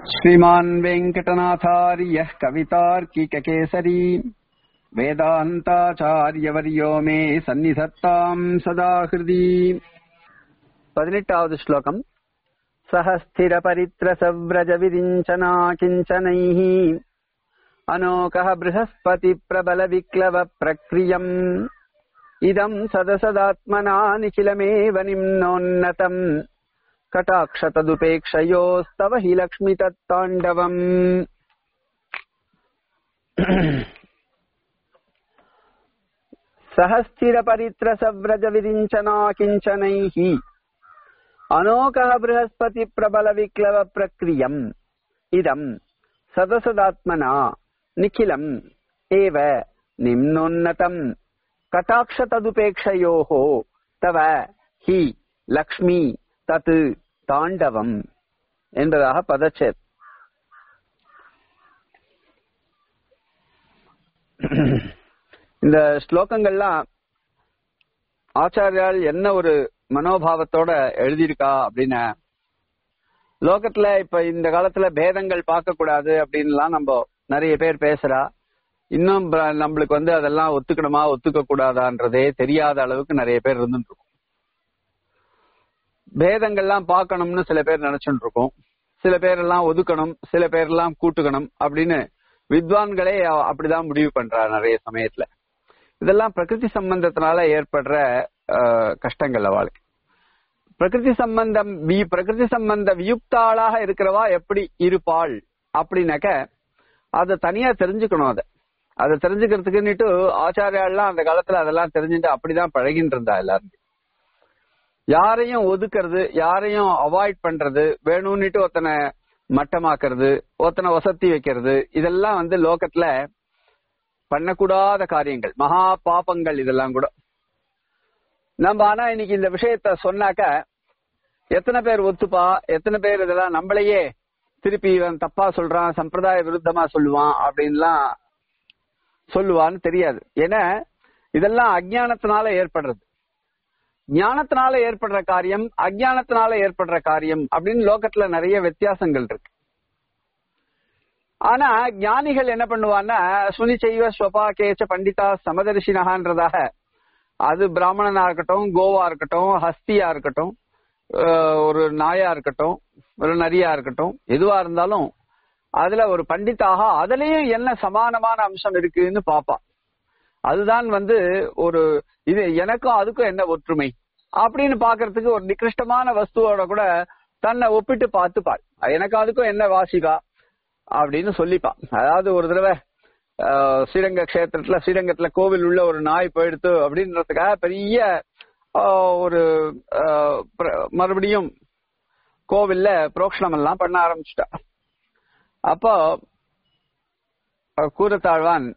श्रीमान् वेङ्कटनाथार्यः कवितार्किककेसरी वेदान्ताचार्यवर्यो मे सन्निधत्ताम् सदा हृदि பதினெட்டாவது ஸ்லோகம் சஹ ஸ்திரபரித்ரசவ்ரஜ விரிஞ்சனா கிஞ்சனைः अनोकः बृहस्पतिप्रबलविक्लव प्रक्रियम् इदम् सदसदात्मना निखिलमेव निम्नोन्नतम् कटाक्षतदुपेक्षयोस्तव हि लक्ष्मि तत्ताण्डवम् सह स्थिरपरित्रसव्रजविरिञ्चना किञ्चनैः अनोकः बृहस्पतिप्रबलविक्लव प्रक्रियम् इदम् सदसदात्मना निखिलम् एव निम्नोन्नतम् कटाक्षतदुपेक्षयोः तव हि லக்ஷ்மி தத்து தாண்டவம் என்பதாக பதச்சேத் இந்த ஸ்லோகங்கள்லாம் ஆச்சாரியால் என்ன ஒரு மனோபாவத்தோட எழுதியிருக்கா அப்படின்னு லோகத்துல இப்ப இந்த காலத்துல பேதங்கள் பார்க்க கூடாது அப்படின்லாம் நம்ம நிறைய பேர் பேசுறா இன்னும் நம்மளுக்கு வந்து அதெல்லாம் ஒத்துக்கணுமா ஒத்துக்க கூடாதான்றதே தெரியாத அளவுக்கு நிறைய பேர் இருந்துட்டு இருக்கும் பேதங்கள்லாம் பார்க்கணும்னு சில பேர் நினைச்சுட்டு இருக்கோம் சில பேரெல்லாம் ஒதுக்கணும் சில பேரெல்லாம் கூட்டுக்கணும் அப்படின்னு வித்வான்களே அப்படிதான் முடிவு பண்றா நிறைய சமயத்துல இதெல்லாம் பிரகிருதி சம்பந்தத்தினால ஏற்படுற கஷ்டங்கள் அவளுக்கு பிரகிருதி சம்பந்தம் பிரகிருதி சம்பந்த வியுக்தாளாக இருக்கிறவா எப்படி இருப்பாள் அப்படின்னாக்க அதை தனியா தெரிஞ்சுக்கணும் அதை அதை தெரிஞ்சுக்கிறதுக்குன்னுட்டு ஆச்சாரியாலாம் அந்த காலத்துல அதெல்லாம் தெரிஞ்சுட்டு அப்படிதான் பழகின்னு இருந்தா எல்லாரும் யாரையும் ஒதுக்குறது யாரையும் அவாய்ட் பண்றது வேணும்னுட்டு ஒருத்தனை மட்டமாக்குறது ஒருத்தனை வசதி வைக்கிறது இதெல்லாம் வந்து லோகத்துல பண்ணக்கூடாத காரியங்கள் மகா பாப்பங்கள் இதெல்லாம் கூட நம்ம ஆனா இன்னைக்கு இந்த விஷயத்த சொன்னாக்க எத்தனை பேர் ஒத்துப்பா எத்தனை பேர் இதெல்லாம் நம்மளையே திருப்பி இவன் தப்பா சொல்றான் சம்பிரதாய விருத்தமா சொல்லுவான் அப்படின்லாம் சொல்லுவான்னு தெரியாது ஏன்னா இதெல்லாம் அஜானத்தினால ஏற்படுறது ஞானத்தினால ஏற்படுற காரியம் அஜானத்தினால ஏற்படுற காரியம் அப்படின்னு லோகத்துல நிறைய வித்தியாசங்கள் இருக்கு ஆனா ஞானிகள் என்ன பண்ணுவான்னா சுனி செய்வ ஸ்வபா கேச்ச பண்டிதா சமதர்ஷினகான்றதாக அது பிராமணனா இருக்கட்டும் கோவா இருக்கட்டும் ஹஸ்தியா இருக்கட்டும் ஒரு நாயா இருக்கட்டும் ஒரு நரியா இருக்கட்டும் எதுவா இருந்தாலும் அதுல ஒரு பண்டிதாக அதுலயும் என்ன சமானமான அம்சம் இருக்குன்னு பாப்பா அதுதான் வந்து ஒரு இது எனக்கும் அதுக்கும் என்ன ஒற்றுமை அப்படின்னு பாக்குறதுக்கு ஒரு நிகிருஷ்டமான வஸ்துவோட கூட தன்னை ஒப்பிட்டு பார்த்துப்பாள் எனக்கு அதுக்கும் என்ன வாசிகா அப்படின்னு சொல்லிப்பான் அதாவது ஒரு தடவை ஸ்ரீரங்க கஷேத்திரத்துல ஸ்ரீரங்கத்துல கோவில் உள்ள ஒரு நாய் போயிடுத்து அப்படின்றதுக்காக பெரிய ஒரு மறுபடியும் கோவில்ல புரோக்ஷணம் எல்லாம் பண்ண ஆரம்பிச்சுட்டா அப்போ கூரத்தாழ்வான்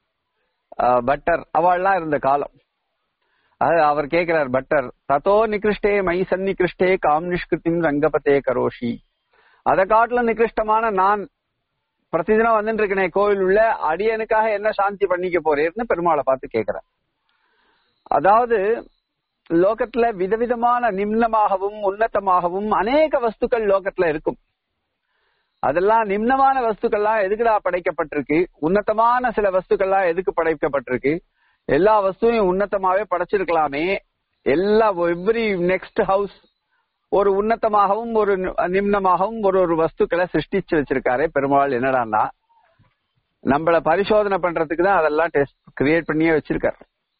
பட்டர் அவள்லாம் இருந்த காலம் அது அவர் கேட்கிறார் பட்டர் தத்தோ நிகிருஷ்டே மை சந்நிகிருஷ்டே காம் நிஷ்கிருத்திம் ரங்கபத்தே கரோஷி அதை காட்டுல நிகிருஷ்டமான நான் பிரதிதினம் வந்துட்டு இருக்கனே கோவில் உள்ள அடியனுக்காக என்ன சாந்தி பண்ணிக்க போறேன்னு பெருமாளை பார்த்து கேட்கிறார் அதாவது லோகத்துல விதவிதமான நிம்னமாகவும் உன்னதமாகவும் அநேக வஸ்துக்கள் லோகத்துல இருக்கும் அதெல்லாம் நிம்னமான வஸ்துக்கள்லாம் எதுக்குடா படைக்கப்பட்டிருக்கு உன்னதமான சில வஸ்துக்கள்லாம் எதுக்கு படைக்கப்பட்டிருக்கு எல்லா வஸ்துவையும் உன்னதமாவே படைச்சிருக்கலாமே எல்லா எவ்ரி நெக்ஸ்ட் ஹவுஸ் ஒரு உன்னதமாகவும் ஒரு நிம்னமாகவும் ஒரு ஒரு வஸ்துக்களை சிருஷ்டிச்சு வச்சிருக்காரு பெருமாள் என்னடான்னா நம்மள பரிசோதனை பண்றதுக்கு தான் அதெல்லாம் டெஸ்ட் கிரியேட் பண்ணியே வச்சிருக்காரு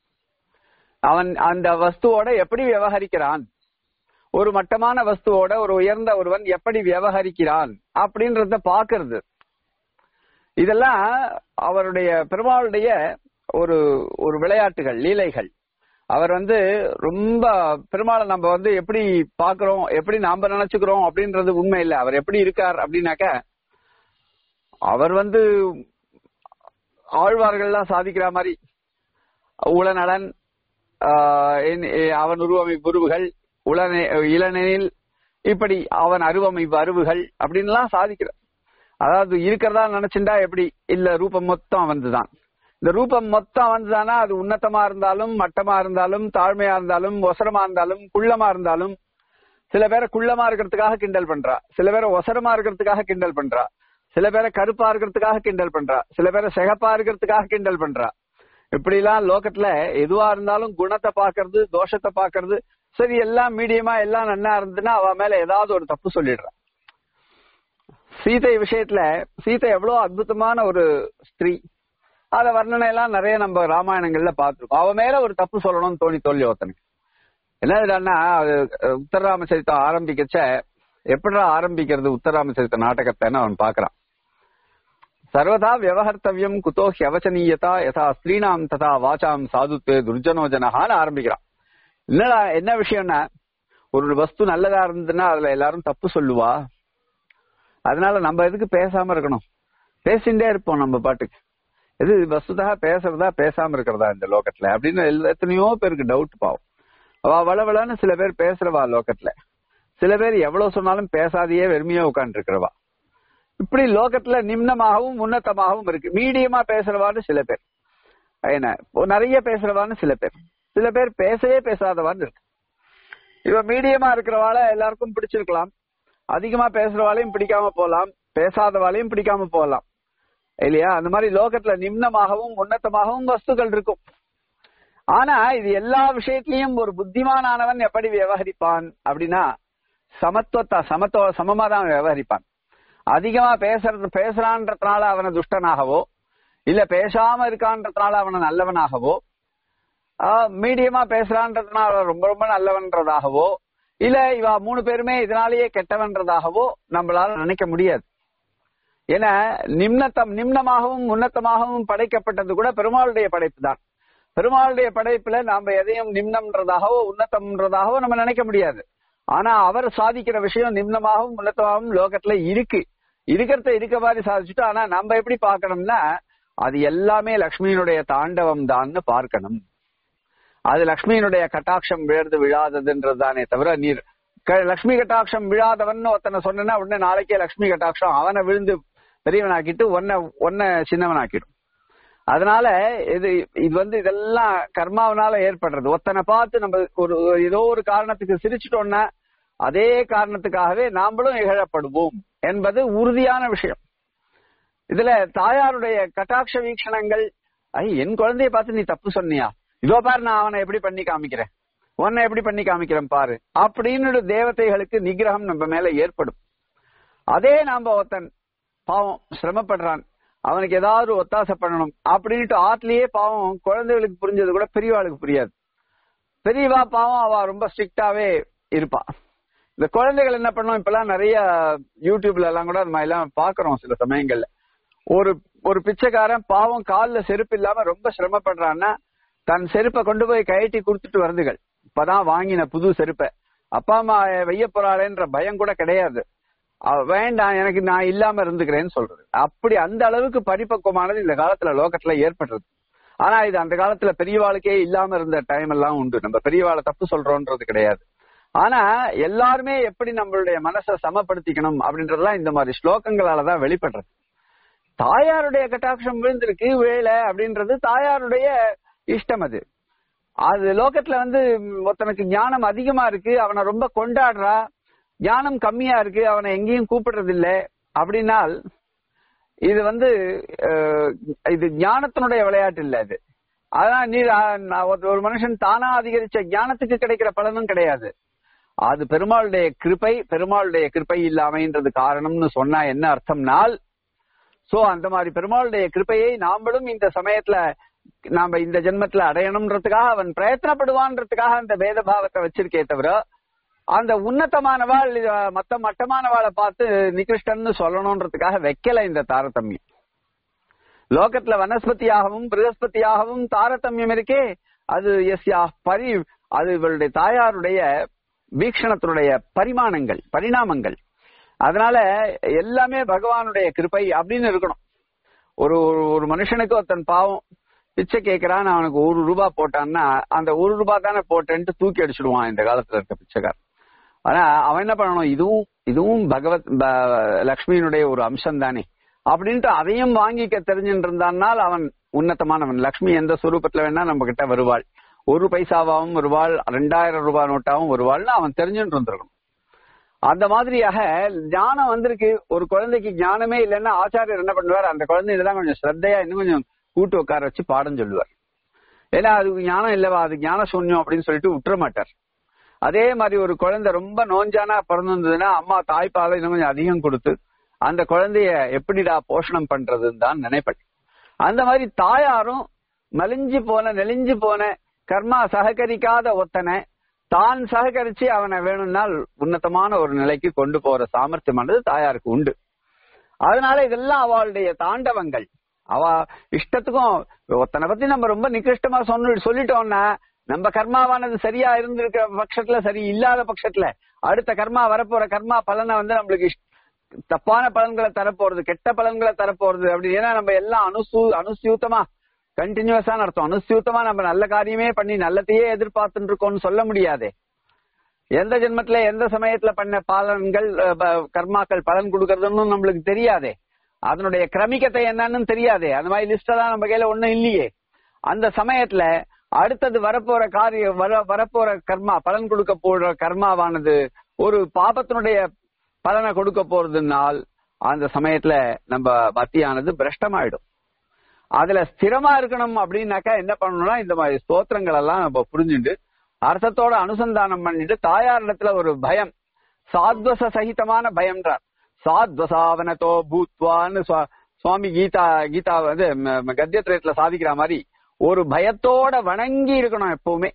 அவன் அந்த வஸ்துவோட எப்படி விவகரிக்கிறான் ஒரு மட்டமான வஸ்துவோட ஒரு உயர்ந்த ஒருவன் எப்படி விவகரிக்கிறான் அப்படின்றத பாக்குறது இதெல்லாம் அவருடைய பெருமாளுடைய ஒரு ஒரு விளையாட்டுகள் லீலைகள் அவர் வந்து ரொம்ப பெருமாளை நம்ம வந்து எப்படி பாக்குறோம் எப்படி நாம நினைச்சுக்கிறோம் அப்படின்றது உண்மை இல்லை அவர் எப்படி இருக்கார் அப்படின்னாக்க அவர் வந்து ஆழ்வார்கள்லாம் சாதிக்கிற மாதிரி உளநலன் அவன் உருவமைப்பு உருவுகள் உளநே இளநெனில் இப்படி அவன் அருவமைப்பு அருவுகள் அப்படின்லாம் சாதிக்கிறார் அதாவது இருக்கிறதா நினைச்சுண்டா எப்படி இல்ல ரூபம் மொத்தம் வந்துதான் இந்த ரூபம் மொத்தம் வந்துதானா அது உன்னதமா இருந்தாலும் மட்டமா இருந்தாலும் தாழ்மையா இருந்தாலும் ஒசரமா இருந்தாலும் குள்ளமா இருந்தாலும் சில பேரை குள்ளமா இருக்கிறதுக்காக கிண்டல் பண்றா சில பேரை ஒசரமா இருக்கிறதுக்காக கிண்டல் பண்றா சில பேரை கருப்பா இருக்கிறதுக்காக கிண்டல் பண்றா சில பேரை சிகப்பா இருக்கிறதுக்காக கிண்டல் பண்றா இப்படி எல்லாம் லோகத்துல எதுவா இருந்தாலும் குணத்தை பாக்குறது தோஷத்தை பாக்குறது சரி எல்லாம் மீடியமா எல்லாம் நன்னா இருந்ததுன்னா அவ மேல ஏதாவது ஒரு தப்பு சொல்லிடுறா சீதை விஷயத்துல சீதை எவ்வளவு அற்புதமான ஒரு ஸ்திரீ அத வர்ணனை எல்லாம் நிறைய நம்ம ராமாயணங்கள்ல பார்த்திருக்கோம் அவ மேல ஒரு தப்பு சொல்லணும்னு தோணி தோல்வி ஒருத்தனுக்கு என்னதுடான்னா அது அஹ், உத்தரராம சரித்தம் ஆரம்பிக்கச்ச எப்படிடா ஆரம்பிக்கிறது உத்தரராம சரித்த நாடகத்தைன்னு அவன் பாக்குறான் சர்வதா வியவஹர்த்தவியம் குதோ ஹியவச்சனீயதா யதா ஸ்திரீனாம் ததா வாசாம் சாதுத்வே துர்ஜனோஜனஹான்னு ஆரம்பிக்கிறான் என்னடா என்ன விஷயம்னா ஒரு வஸ்து நல்லதா இருந்ததுன்னா அதுல எல்லாரும் தப்பு சொல்லுவா அதனால நம்ம எதுக்கு பேசாம இருக்கணும் பேசிண்டே இருப்போம் நம்ம பாட்டுக்கு எது வஸ்துதா பேசுறதா பேசாம இருக்கிறதா இந்த லோகத்துல அப்படின்னு எல்லா- எத்தனையோ பேருக்கு டவுட் பாவம் அவ வளவளன்னு சில பேர் பேசுறவா லோகத்துல சில பேர் எவ்வளவு சொன்னாலும் பேசாதையே வெறுமையா உட்கார்ந்து இருக்கிறவா இப்படி லோகத்துல நிம்னமாகவும் உன்னதமாகவும் இருக்கு மீடியமா பேசுறவான்னு சில பேர் என்ன இப்போ நிறைய பேசுறவான்னு சில பேர் சில பேர் பேசவே பேசாதவான்னு இருக்கு இவ மீடியமா இருக்கிறவாள எல்லாருக்கும் பிடிச்சிருக்கலாம் அதிகமா பேசுறவாளையும் பிடிக்காம போலாம் பேசாதவாளையும் பிடிக்காம போகலாம் இல்லையா அந்த மாதிரி லோகத்துல நிம்னமாகவும் உன்னதமாகவும் வஸ்துக்கள் இருக்கும் ஆனா இது எல்லா விஷயத்திலையும் ஒரு புத்திமானானவன் எப்படி விவகரிப்பான் அப்படின்னா சமத்துவத்தா சமத்துவ சமமா தான் விவகரிப்பான் அதிகமா பேசுறது பேசுறான்றதுனால அவனை துஷ்டனாகவோ இல்ல பேசாம இருக்கான்றதுனால அவனை நல்லவனாகவோ மீடியமா பேசுறான்றதுனால ரொம்ப ரொம்ப நல்லவன்றதாகவோ இல்ல இவ மூணு பேருமே இதனாலேயே கெட்டவன்றதாகவோ நம்மளால நினைக்க முடியாது ஏன்னா நிம்னத்தம் நிம்னமாகவும் உன்னதமாகவும் படைக்கப்பட்டது கூட பெருமாளுடைய படைப்பு தான் பெருமாளுடைய படைப்புல நாம எதையும் நிம்னம்ன்றதாகவோ உன்னதம்ன்றதாகவோ நம்ம நினைக்க முடியாது ஆனா அவர் சாதிக்கிற விஷயம் நிம்னமாகவும் உன்னதமாகவும் லோகத்துல இருக்கு இருக்கிறத இருக்க மாதிரி சாதிச்சுட்டு ஆனா நம்ம எப்படி பார்க்கணும்னா அது எல்லாமே லக்ஷ்மியினுடைய தாண்டவம் தான்னு பார்க்கணும் அது லக்ஷ்மியினுடைய கட்டாட்சம் விழுந்து விழாததுன்றது தானே தவிர நீர் க- லக்ஷ்மி கட்டாட்சம் விழாதவன் ஒருத்தனை சொன்னா உடனே நாளைக்கே லக்ஷ்மி கட்டாட்சம் அவனை விழுந்து பெரியவனாக்கிட்டு ஒன்ன ஒன்ன சின்னவனாக்கிடும் அதனால இது இது வந்து இதெல்லாம் கர்மாவனால ஏற்படுறது ஒருத்தனை பார்த்து நம்ம ஒரு ஒரு ஏதோ ஒரு காரணத்துக்கு சிரிச்சிட்டோம்னா அதே காரணத்துக்காகவே நாமளும் இகழப்படுவோம் என்பது உறுதியான விஷயம் இதுல தாயாருடைய கட்டாட்ச வீக்ஷணங்கள் ஐ என் குழந்தைய பார்த்து நீ தப்பு சொன்னியா இதோ பாரு நான் அவனை எப்படி பண்ணி காமிக்கிறேன் உன்னை எப்படி பண்ணி காமிக்கிறேன் பாரு அப்படின்னு தேவதைகளுக்கு நிகிரகம் நம்ம மேல ஏற்படும் அதே நாம ஒருத்தன் பாவம் சிரமப்படுறான் அவனுக்கு ஏதாவது ஒரு ஒத்தாசை பண்ணணும் அப்படின்ட்டு ஆட்லயே பாவம் குழந்தைகளுக்கு புரிஞ்சது கூட பெரியவாளுக்கு புரியாது பெரியவா பாவம் அவ ரொம்ப ஸ்ட்ரிக்டாவே இருப்பா இந்த குழந்தைகள் என்ன பண்ணும் இப்பெல்லாம் நிறைய யூடியூப்ல எல்லாம் கூட அது மாதிரி எல்லாம் பாக்குறோம் சில சமயங்கள்ல ஒரு ஒரு பிச்சைக்காரன் பாவம் கால்ல செருப்பு இல்லாம ரொம்ப சிரமப்படுறான்னா தன் செருப்பை கொண்டு போய் கழட்டி கொடுத்துட்டு வருதுகள் இப்பதான் வாங்கின புது செருப்பை அப்பா அம்மா வெய்ய போறாளேன்ற பயம் கூட கிடையாது அவ வேண்டாம் எனக்கு நான் இல்லாம இருந்துக்கிறேன்னு சொல்றது அப்படி அந்த அளவுக்கு பரிபக்குவமானது இந்த காலத்துல லோகத்துல ஏற்படுறது ஆனா இது அந்த காலத்துல பெரியவாளுக்கே இல்லாம இருந்த டைம் எல்லாம் உண்டு நம்ம பெரியவாளை தப்பு சொல்றோன்றது கிடையாது ஆனா எல்லாருமே எப்படி நம்மளுடைய மனசை சமப்படுத்திக்கணும் அப்படின்றதெல்லாம் இந்த மாதிரி ஸ்லோகங்களாலதான் வெளிப்படுறது தாயாருடைய கட்டாட்சம் விழுந்திருக்கு வேலை அப்படின்றது தாயாருடைய இஷ்டம் அது அது லோகத்துல வந்து ஒருத்தனுக்கு ஞானம் அதிகமா இருக்கு அவனை ரொம்ப கொண்டாடுறா ஞானம் கம்மியா இருக்கு அவனை எங்கேயும் கூப்பிடுறது இல்ல அப்படின்னால் இது வந்து அஹ், இது ஞானத்தினுடைய விளையாட்டு இல்ல இது அதான் நீ நான் ஒரு- ஒரு மனுஷன் தானா அதிகரிச்ச ஞானத்துக்கு கிடைக்கிற பலனும் கிடையாது அது பெருமாளுடைய கிருபை பெருமாளுடைய கிருபை இல்லாமைன்றது காரணம்னு சொன்னா என்ன அர்த்தம்னால் சோ அந்த மாதிரி பெருமாளுடைய கிருபையை நாமளும் இந்த சமயத்துல நாம இந்த ஜென்மத்துல அடையணும்ன்றதுக்காக அவன் பிரயத்தனப்படுவான்றதுக்காக அந்த வேத பாவத்தை வச்சிருக்கே தவிர அந்த உன்னதமானவாள் அஹ், மத்த மட்டமானவாளை பார்த்து நிகிருஷ்டன்னு சொல்லணும்ன்றதுக்காக வைக்கல இந்த தாரதமியம் லோகத்துல வனஸ்பதியாகவும் பிருகஸ்பதியாகவும் தாரதமியம் இருக்கே அது எஸ்யா பரி அது இவளுடைய தாயாருடைய வீக்ஷணத்தினுடைய பரிமாணங்கள் பரிணாமங்கள் அதனால எல்லாமே பகவானுடைய கிருபை அப்படின்னு இருக்கணும் ஒரு ஒரு- ஒரு மனுஷனுக்கு ஒருத்தன் பாவம் பிச்சை கேட்கறான் அவனுக்கு ஒரு ரூபா போட்டான்னா அந்த ஒரு ரூபா தானே போட்டேன்ட்டு தூக்கி அடிச்சிடுவான் இந்த காலத்துல இருக்க பிச்சைக்காரன் ஆனா அவன் என்ன பண்ணணும் இதுவும் இதுவும் பகவத் ப- லக்ஷ்மியினுடைய ஒரு அம்சம் தானே அப்படின்ட்டு அதையும் வாங்கிக்க தெரிஞ்சுட்டு இருந்தான்னால் அவன் உன்னதமானவன் லக்ஷ்மி எந்த சுரூபத்துல வேணா நம்ம கிட்ட வருவாள் ஒரு பைசாவாவும் வருவாள் ரெண்டாயிரம் ரூபாய் நோட்டாவும் வருவாள்னு அவன் தெரிஞ்சுட்டு இருந்திருக்கணும் அந்த மாதிரியாக ஞானம் வந்திருக்கு ஒரு குழந்தைக்கு ஞானமே இல்லைன்னா ஆச்சாரியர் என்ன பண்ணுவார் அந்த குழந்தையில தான் கொஞ்சம் ஸ்ரத்தையா இன்னும் கொஞ்சம் கூட்டு உட்கார வச்சு பாடம் சொல்லுவார் ஏன்னா அதுக்கு ஞானம் இல்லவா அது ஞான சூன்யம் அப்படின்னு சொல்லிட்டு விட்டுற மாட்டார் அதே மாதிரி ஒரு குழந்தை ரொம்ப நோஞ்சானா பிறந்திருந்ததுன்னா அம்மா தாய்ப்பாலை இன்னும் கொஞ்சம் அதிகம் கொடுத்து அந்த குழந்தைய எப்படிடா போஷணம் பண்றதுன்னு தான் நினைப்பேன் அந்த மாதிரி தாயாரும் மலிஞ்சு போன நெலிஞ்சு போன கர்மா சககரிக்காத ஒத்தனை தான் சககரிச்சு அவனை வேணும்னால் உன்னதமான ஒரு நிலைக்கு கொண்டு போற சாமர்த்தியமானது தாயாருக்கு உண்டு அதனால இதெல்லாம் அவளுடைய தாண்டவங்கள் அவ இஷ்டத்துக்கும் ஒருத்தனை பத்தி நம்ம ரொம்ப நிகிருஷ்டமா சொன்ன சொல்லிட்டோம்னா நம்ம கர்மாவானது சரியா இருந்திருக்கிற பட்சத்துல சரி இல்லாத பட்சத்துல அடுத்த கர்மா வரப்போற கர்மா பலனை வந்து நம்மளுக்கு இஷ்ட- தப்பான பலன்களை தரப்போறது கெட்ட பலன்களை தரப்போறது அப்படி ஏன்னா நம்ம எல்லாம் அனுசூ அனுசியூத்தமா கண்டினியூஸான அர்த்தம் அனுசியூத்தமா நம்ம நல்ல காரியமே பண்ணி நல்லதையே எதிர்பார்த்துட்டு இருக்கோம்னு சொல்ல முடியாதே எந்த ஜென்மத்துல எந்த சமயத்துல பண்ண பலன்கள் அஹ், ப- கர்மாக்கள் பலன் கொடுக்கறதுன்னு நம்மளுக்கு தெரியாதே அதனுடைய கிரமிக்கத்தை என்னன்னு தெரியாதே அந்த மாதிரி லிஸ்ட் எல்லாம் நம்ம கையில ஒண்ணும் இல்லையே அந்த சமயத்துல அடுத்தது வரப்போற காரியம் வர வரப்போற கர்மா பலன் கொடுக்க போற கர்மாவானது ஒரு பாபத்தினுடைய பலனை கொடுக்க போறதுனால் அந்த சமயத்துல நம்ம மத்தியானது பிரஷ்டமாயிடும் அதுல ஸ்திரமா இருக்கணும் அப்படின்னாக்கா என்ன பண்ணணும்னா இந்த மாதிரி ஸ்தோத்திரங்கள் எல்லாம் நம்ம புரிஞ்சுட்டு அர்த்தத்தோட அனுசந்தானம் பண்ணிட்டு தாயாரிடத்துல ஒரு பயம் சாத்வச சகிதமான பயம்ன்றார் சாத்வசாவனத்தோ பூத்வான்னு சுவா- சுவாமி கீதா கீதா வந்து ம- ம- கத்தியத்திரயத்துல சாதிக்கிற மாதிரி ஒரு பயத்தோட வணங்கி இருக்கணும் எப்பவுமே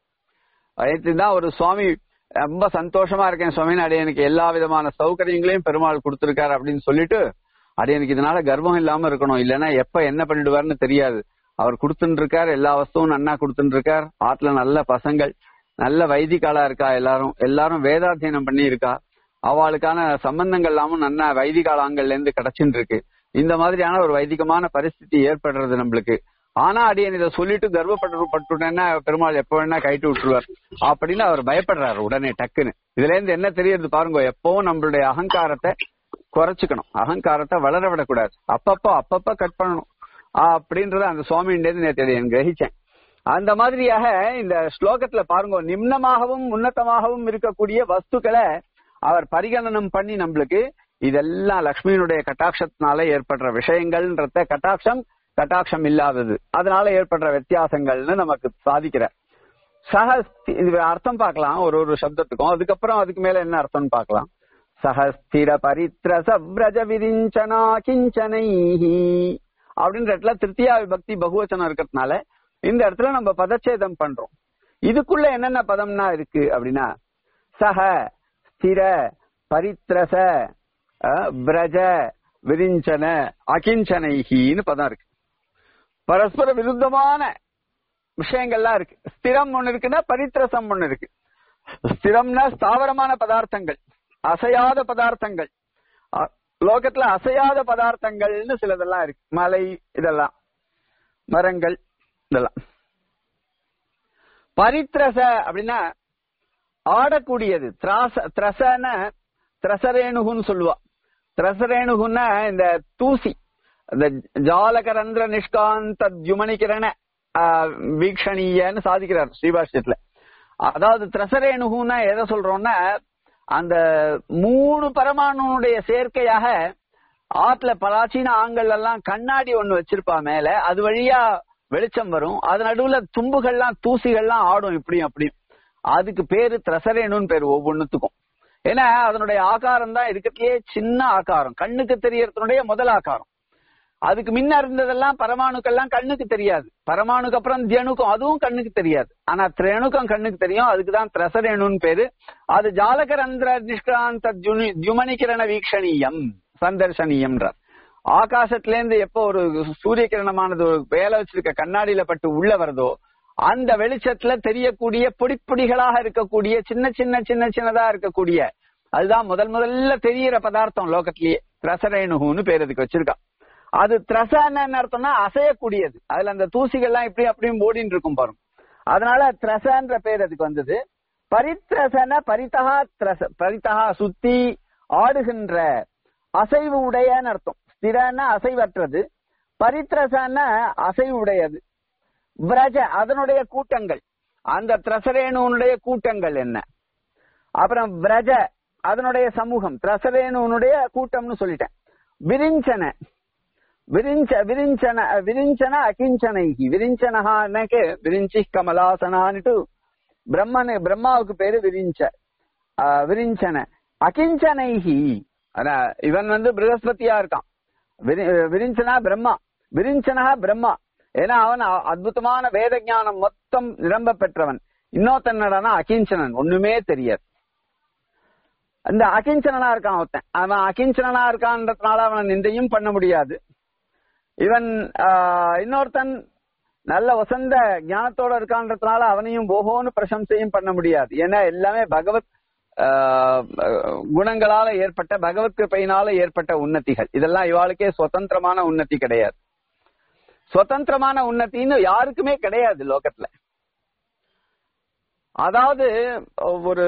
தான் ஒரு சுவாமி ரொம்ப சந்தோஷமா இருக்கேன் சுவாமி அடையனுக்கு எல்லா விதமான சௌகரியங்களையும் பெருமாள் கொடுத்திருக்காரு அப்படின்னு சொல்லிட்டு அடையனுக்கு இதனால கர்வம் இல்லாம இருக்கணும் இல்லைன்னா எப்ப என்ன பண்ணிடுவார்னு தெரியாது அவர் கொடுத்துட்டு இருக்கார் எல்லா வஸ்துவும் நன்னா கொடுத்துட்டு இருக்கார் ஆத்துல நல்ல பசங்கள் நல்ல வைதிகாலா இருக்கா எல்லாரும் எல்லாரும் வேதாத்தியனம் பண்ணி இருக்கா அவளுக்கான சம்பந்தங்கள் எல்லாமும் நன்னா வைதிகாலாங்கள்ல இருந்து கிடைச்சுட்டு இருக்கு இந்த மாதிரியான ஒரு வைதிகமான பரிஸ்திதி ஏற்படுறது நம்மளுக்கு ஆனா அடியன் இதை சொல்லிட்டு கர்வப்பட்டு பட்டுட்டேன்னா பெருமாள் எப்ப வேணா கைட்டு விட்டுருவார் அப்படின்னு அவர் பயப்படுறாரு உடனே டக்குன்னு இதுல இருந்து என்ன தெரியுது பாருங்க எப்பவும் நம்மளுடைய அகங்காரத்தை குறைச்சுக்கணும் அகங்காரத்தை வளர விடக்கூடாது அப்பப்போ அப்பப்ப கட் பண்ணணும் ஆஹ் அப்படின்றத அந்த சுவாமியிலேருந்து நேற்று என் கிரகிச்சேன் அந்த மாதிரியாக இந்த ஸ்லோகத்துல பாருங்க நிம்னமாகவும் உன்னதமாகவும் இருக்கக்கூடிய வஸ்துக்களை அவர் பரிகணனம் பண்ணி நம்மளுக்கு இதெல்லாம் லக்ஷ்மியினுடைய கட்டாட்சத்தினால ஏற்படுற விஷயங்கள்ன்றத கட்டாட்சம் கட்டாட்சம் இல்லாதது அதனால ஏற்படுற வித்தியாசங்கள்னு நமக்கு சாதிக்கிறார் சக இது அர்த்தம் பார்க்கலாம் ஒரு ஒரு சப்தத்துக்கும் அதுக்கப்புறம் அதுக்கு மேல என்ன அர்த்தம்னு பார்க்கலாம் சஹஸ்திர பரித்ர சப்ரஜ விரிஞ்சனா கிஞ்சனைஹி அப்படின்ற இடத்துல திருத்தியா விபக்தி பகுவச்சனம் இருக்கிறதுனால இந்த இடத்துல நம்ம பதச்சேதம் பண்றோம் இதுக்குள்ள என்னென்ன பதம்னா இருக்கு அப்படின்னா சஹ ஸ்திர பரித்ரச அஹ், பிரஜ விரிஞ்சன அகிஞ்சனைஹின்னு பதம் இருக்கு பரஸ்பர விருத்தமான விஷயங்கள்லாம் இருக்கு ஸ்திரம் ஒண்ணு இருக்குன்னா பரித்ரசம் ஒண்ணு இருக்கு ஸ்திரம்னா ஸ்தாவரமான பதார்த்தங்கள் அசையாத பதார்த்தங்கள் அ- லோகத்துல அசையாத பதார்த்தங்கள்னு சிலதெல்லாம் இருக்கு மலை இதெல்லாம் மரங்கள் இதெல்லாம் பரித்ரச அப்படின்னா ஆடக்கூடியது திராச திரசன திரசரேணுகுன்னு சொல்லுவா திரசரேணுகுன்னா இந்த தூசி இந்த ஜாலகரந்திர நிஷ்காந்த ஜுமணிகிரண வீக்ஷணீயன்னு சாதிக்கிறார் ஸ்ரீபாஷ்யத்துல அதாவது திரசரேணுகுன்னா எதை சொல்றோம்னா அந்த மூணு பரமாணுடைய சேர்க்கையாக ஆத்துல பலாச்சீன ஆண்கள் எல்லாம் கண்ணாடி ஒண்ணு வச்சிருப்பா மேல அது வழியா வெளிச்சம் வரும் அது நடுவுல தும்புகள்லாம் தூசிகள்லாம் ஆடும் இப்படியும் அப்படியும் அதுக்கு பேரு திரசரேணுன்னு பேரு ஒவ்வொன்னுத்துக்கும் ஏன்னா அதனுடைய ஆகாரம் தான் இருக்கிறதுலயே சின்ன ஆகாரம் கண்ணுக்கு தெரியறதுனுடைய முதல் ஆகாரம் அதுக்கு முன்ன இருந்ததெல்லாம் பரமாணுக்கெல்லாம் கண்ணுக்கு தெரியாது பரமாணுக்கு அப்புறம் தியணுக்கும் அதுவும் கண்ணுக்கு தெரியாது ஆனா திரேணுக்கம் கண்ணுக்கு தெரியும் அதுக்குதான் திரசரேணுன்னு பேரு அது ஜாலகரந்திர நிஷ்கிராந்த ஜுனி- ஜுமணிகிரண வீக்ஷணீயம் சந்தர்சனீயம்ன்றார் ஆகாசத்துல இருந்து எப்போ ஒரு சூரிய கிரணமானது ஒரு வேலை வச்சிருக்க கண்ணாடியில பட்டு உள்ள வருதோ அந்த வெளிச்சத்துல தெரியக்கூடிய பொடிப்பொடிகளாக இருக்கக்கூடிய சின்ன சின்ன சின்ன சின்னதா இருக்கக்கூடிய அதுதான் முதல் முதல்ல தெரியிற பதார்த்தம் லோகத்திலேயே திரசரேணுகுன்னு பேர் அதுக்கு வச்சிருக்கா அது திரசன்னு அர்த்தம்னா அசையக்கூடியது அதுல அந்த தூசிகள்லாம் இப்படி அப்படியும் ஓடின்னு இருக்கும் பாருங்க அதனால திரசன்ற பேர் அதுக்கு வந்தது பரித்ரசன பரிதகா திரச பரிதகா சுத்தி ஆடுகின்ற அசைவு உடையன்னு அர்த்தம் ஸ்திரன்னா அசைவற்றது பரித்ரசன அசைவு உடையது பிரஜ அதனுடைய கூட்டங்கள் அந்த திரசரேணுனுடைய கூட்டங்கள் என்ன அப்புறம் பிரஜ அதனுடைய சமூகம் திரசரேனுடைய கூட்டம்னு சொல்லிட்டேன் விரிஞ்சன விரிஞ்ச விரிஞ்சன விரிஞ்சன அகிஞ்சனைகி விரிஞ்சனஹானக்கு விரிஞ்சி கமலாசனான்னுட்டு பிரம்மனு பிரம்மாவுக்கு பேரு விரிஞ்ச ஆஹ் விரிஞ்சன அகிஞ்சனைகி ஆனா இவன் வந்து பிரகஸ்பதியா இருக்கான் விரி- விரிஞ்சனா பிரம்மா விரிஞ்சனா பிரம்மா ஏன்னா அவன் அ- அற்புதமான வேத ஞானம் மொத்தம் நிரம்ப பெற்றவன் இன்னொருத்தன் அகிஞ்சனன் ஒண்ணுமே தெரியாது அந்த அகிஞ்சனனா இருக்கான் ஒருத்தன் அவன் அகிஞ்சனனா இருக்கான்றதுனால அவனை நிந்தையும் பண்ண முடியாது இவன் ஆஹ், இன்னொருத்தன் நல்ல வசந்த ஞானத்தோட இருக்கான்றதுனால அவனையும் ஓஹோன்னு பிரசம்சையும் பண்ண முடியாது ஏன்னா எல்லாமே பகவத் ஆஹ், குணங்களால ஏற்பட்ட பகவத் கிருபையினால ஏற்பட்ட உன்னதிகள் இதெல்லாம் இவாளுக்கே சுதந்திரமான உன்னதி கிடையாது சுதந்திரமான உன்னத்தின்னு யாருக்குமே கிடையாது லோகத்துல அதாவது ஒரு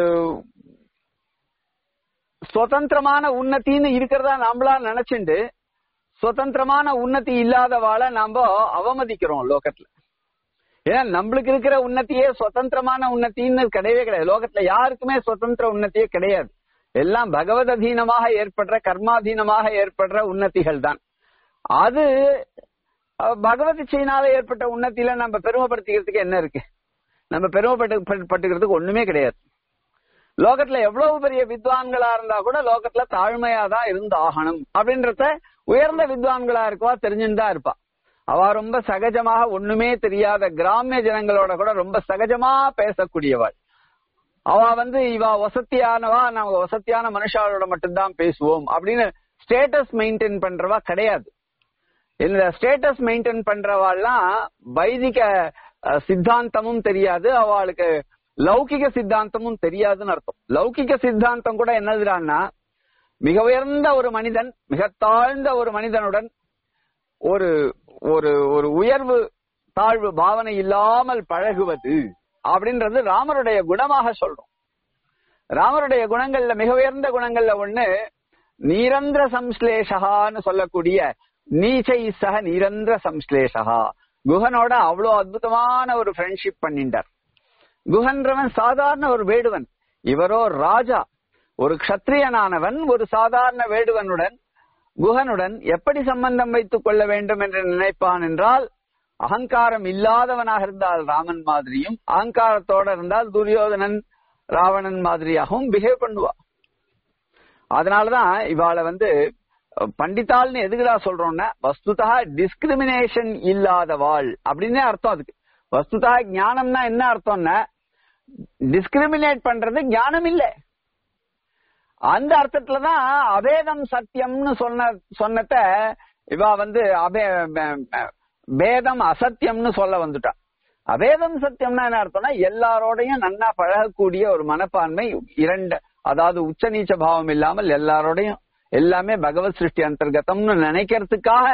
சுதந்திரமான உன்னத்தின்னு இருக்கிறதா நாமளா நினைச்சுண்டு சுதந்திரமான உன்னதி இல்லாதவாளை நாம அவமதிக்கிறோம் லோகத்துல ஏன்னா நம்மளுக்கு இருக்கிற உன்னத்தியே சுதந்திரமான உன்னத்தின்னு கிடையவே கிடையாது லோகத்துல யாருக்குமே சுதந்திர உன்னத்தியே கிடையாது எல்லாம் பகவத் அதீனமாக ஏற்படுற கர்மாதீனமாக ஏற்படுற உன்னதிகள் தான் அது அஹ், பகவத் இச்சையினால ஏற்பட்ட உன்னத்தில நம்ம பெருமைப்படுத்திக்கிறதுக்கு என்ன இருக்கு நம்ம பெருமைப்பட்டு பட்டு- பட்டுக்கிறதுக்கு ஒண்ணுமே கிடையாது லோகத்துல எவ்வளவு பெரிய வித்வான்களா இருந்தா கூட லோகத்துல தாழ்மையா தான் இருந்து ஆகணும் அப்படின்றத உயர்ந்த வித்வான்களா இருக்கவா தெரிஞ்சுன்னு தான் இருப்பா அவ ரொம்ப சகஜமாக ஒண்ணுமே தெரியாத கிராமிய ஜனங்களோட கூட ரொம்ப சகஜமா பேசக்கூடியவள் அவ வந்து இவ வசத்தியானவா நாங்க வசத்தியான மனுஷாளோட மட்டும்தான் பேசுவோம் அப்படின்னு ஸ்டேட்டஸ் மெயின்டைன் பண்றவா கிடையாது இந்த ஸ்டேட்டஸ் மெயின்டைன் பண்றவாள்லாம் வைதிக அஹ், சித்தாந்தமும் தெரியாது அவளுக்கு லௌகிக சித்தாந்தமும் தெரியாதுன்னு அர்த்தம் லௌகிக சித்தாந்தம் கூட என்னதுடான்னா மிக உயர்ந்த ஒரு மனிதன் மிக தாழ்ந்த ஒரு மனிதனுடன் ஒரு ஒரு ஒரு உயர்வு தாழ்வு பாவனை இல்லாமல் பழகுவது அப்படின்றது ராமருடைய குணமாக சொல்றோம் ராமருடைய குணங்கள்ல மிக உயர்ந்த குணங்கள்ல ஒண்ணு நிரந்தர சம்ஸ்லேஷகான்னு சொல்லக்கூடிய நீச்சை சக நிரந்தர சம்ஸ்லேஷகா குஹனோட அவ்வளோ அற்புதமான ஒரு ஃப்ரெண்ட்ஷிப் பண்ணிட்டார் குஹன்றவன் சாதாரண ஒரு வேடுவன் இவரோ ராஜா ஒரு க்ஷத்ரியனானவன் ஒரு சாதாரண வேடுவனுடன் குஹனுடன் எப்படி சம்பந்தம் வைத்துக் கொள்ள வேண்டும் என்று நினைப்பான் என்றால் அகங்காரம் இல்லாதவனாக இருந்தால் ராமன் மாதிரியும் அகங்காரத்தோட இருந்தால் துரியோதனன் ராவணன் மாதிரியாகவும் பிஹேவ் பண்ணுவா அதனாலதான் இவாளை வந்து அஹ், பண்டிதாள்னு எதுக்குடா சொல்றோம்னா வஸ்துதா டிஸ்கிரிமினேஷன் இல்லாதவாள் அப்படின்னே அர்த்தம் அதுக்கு வஸ்துதா ஞானம்னா என்ன அர்த்தம்னா டிஸ்கிரிமினேட் பண்றது ஞானம் இல்லை அந்த அர்த்தத்துலதான் அபேதம் சத்தியம்னு சொன்ன சொன்னத இவ வந்து அபே பே- பேதம் அசத்தியம்னு சொல்ல வந்துட்டா அபேதம் சத்தியம்னா என்ன அர்த்தம்னா எல்லாரோடையும் நன்னா பழகக்கூடிய ஒரு மனப்பான்மை இரண்டு அதாவது உச்ச நீச்ச பாவம் இல்லாமல் எல்லாரோடையும் எல்லாமே பகவத் சிருஷ்டி அந்தர்கதம்னு நினைக்கிறதுக்காக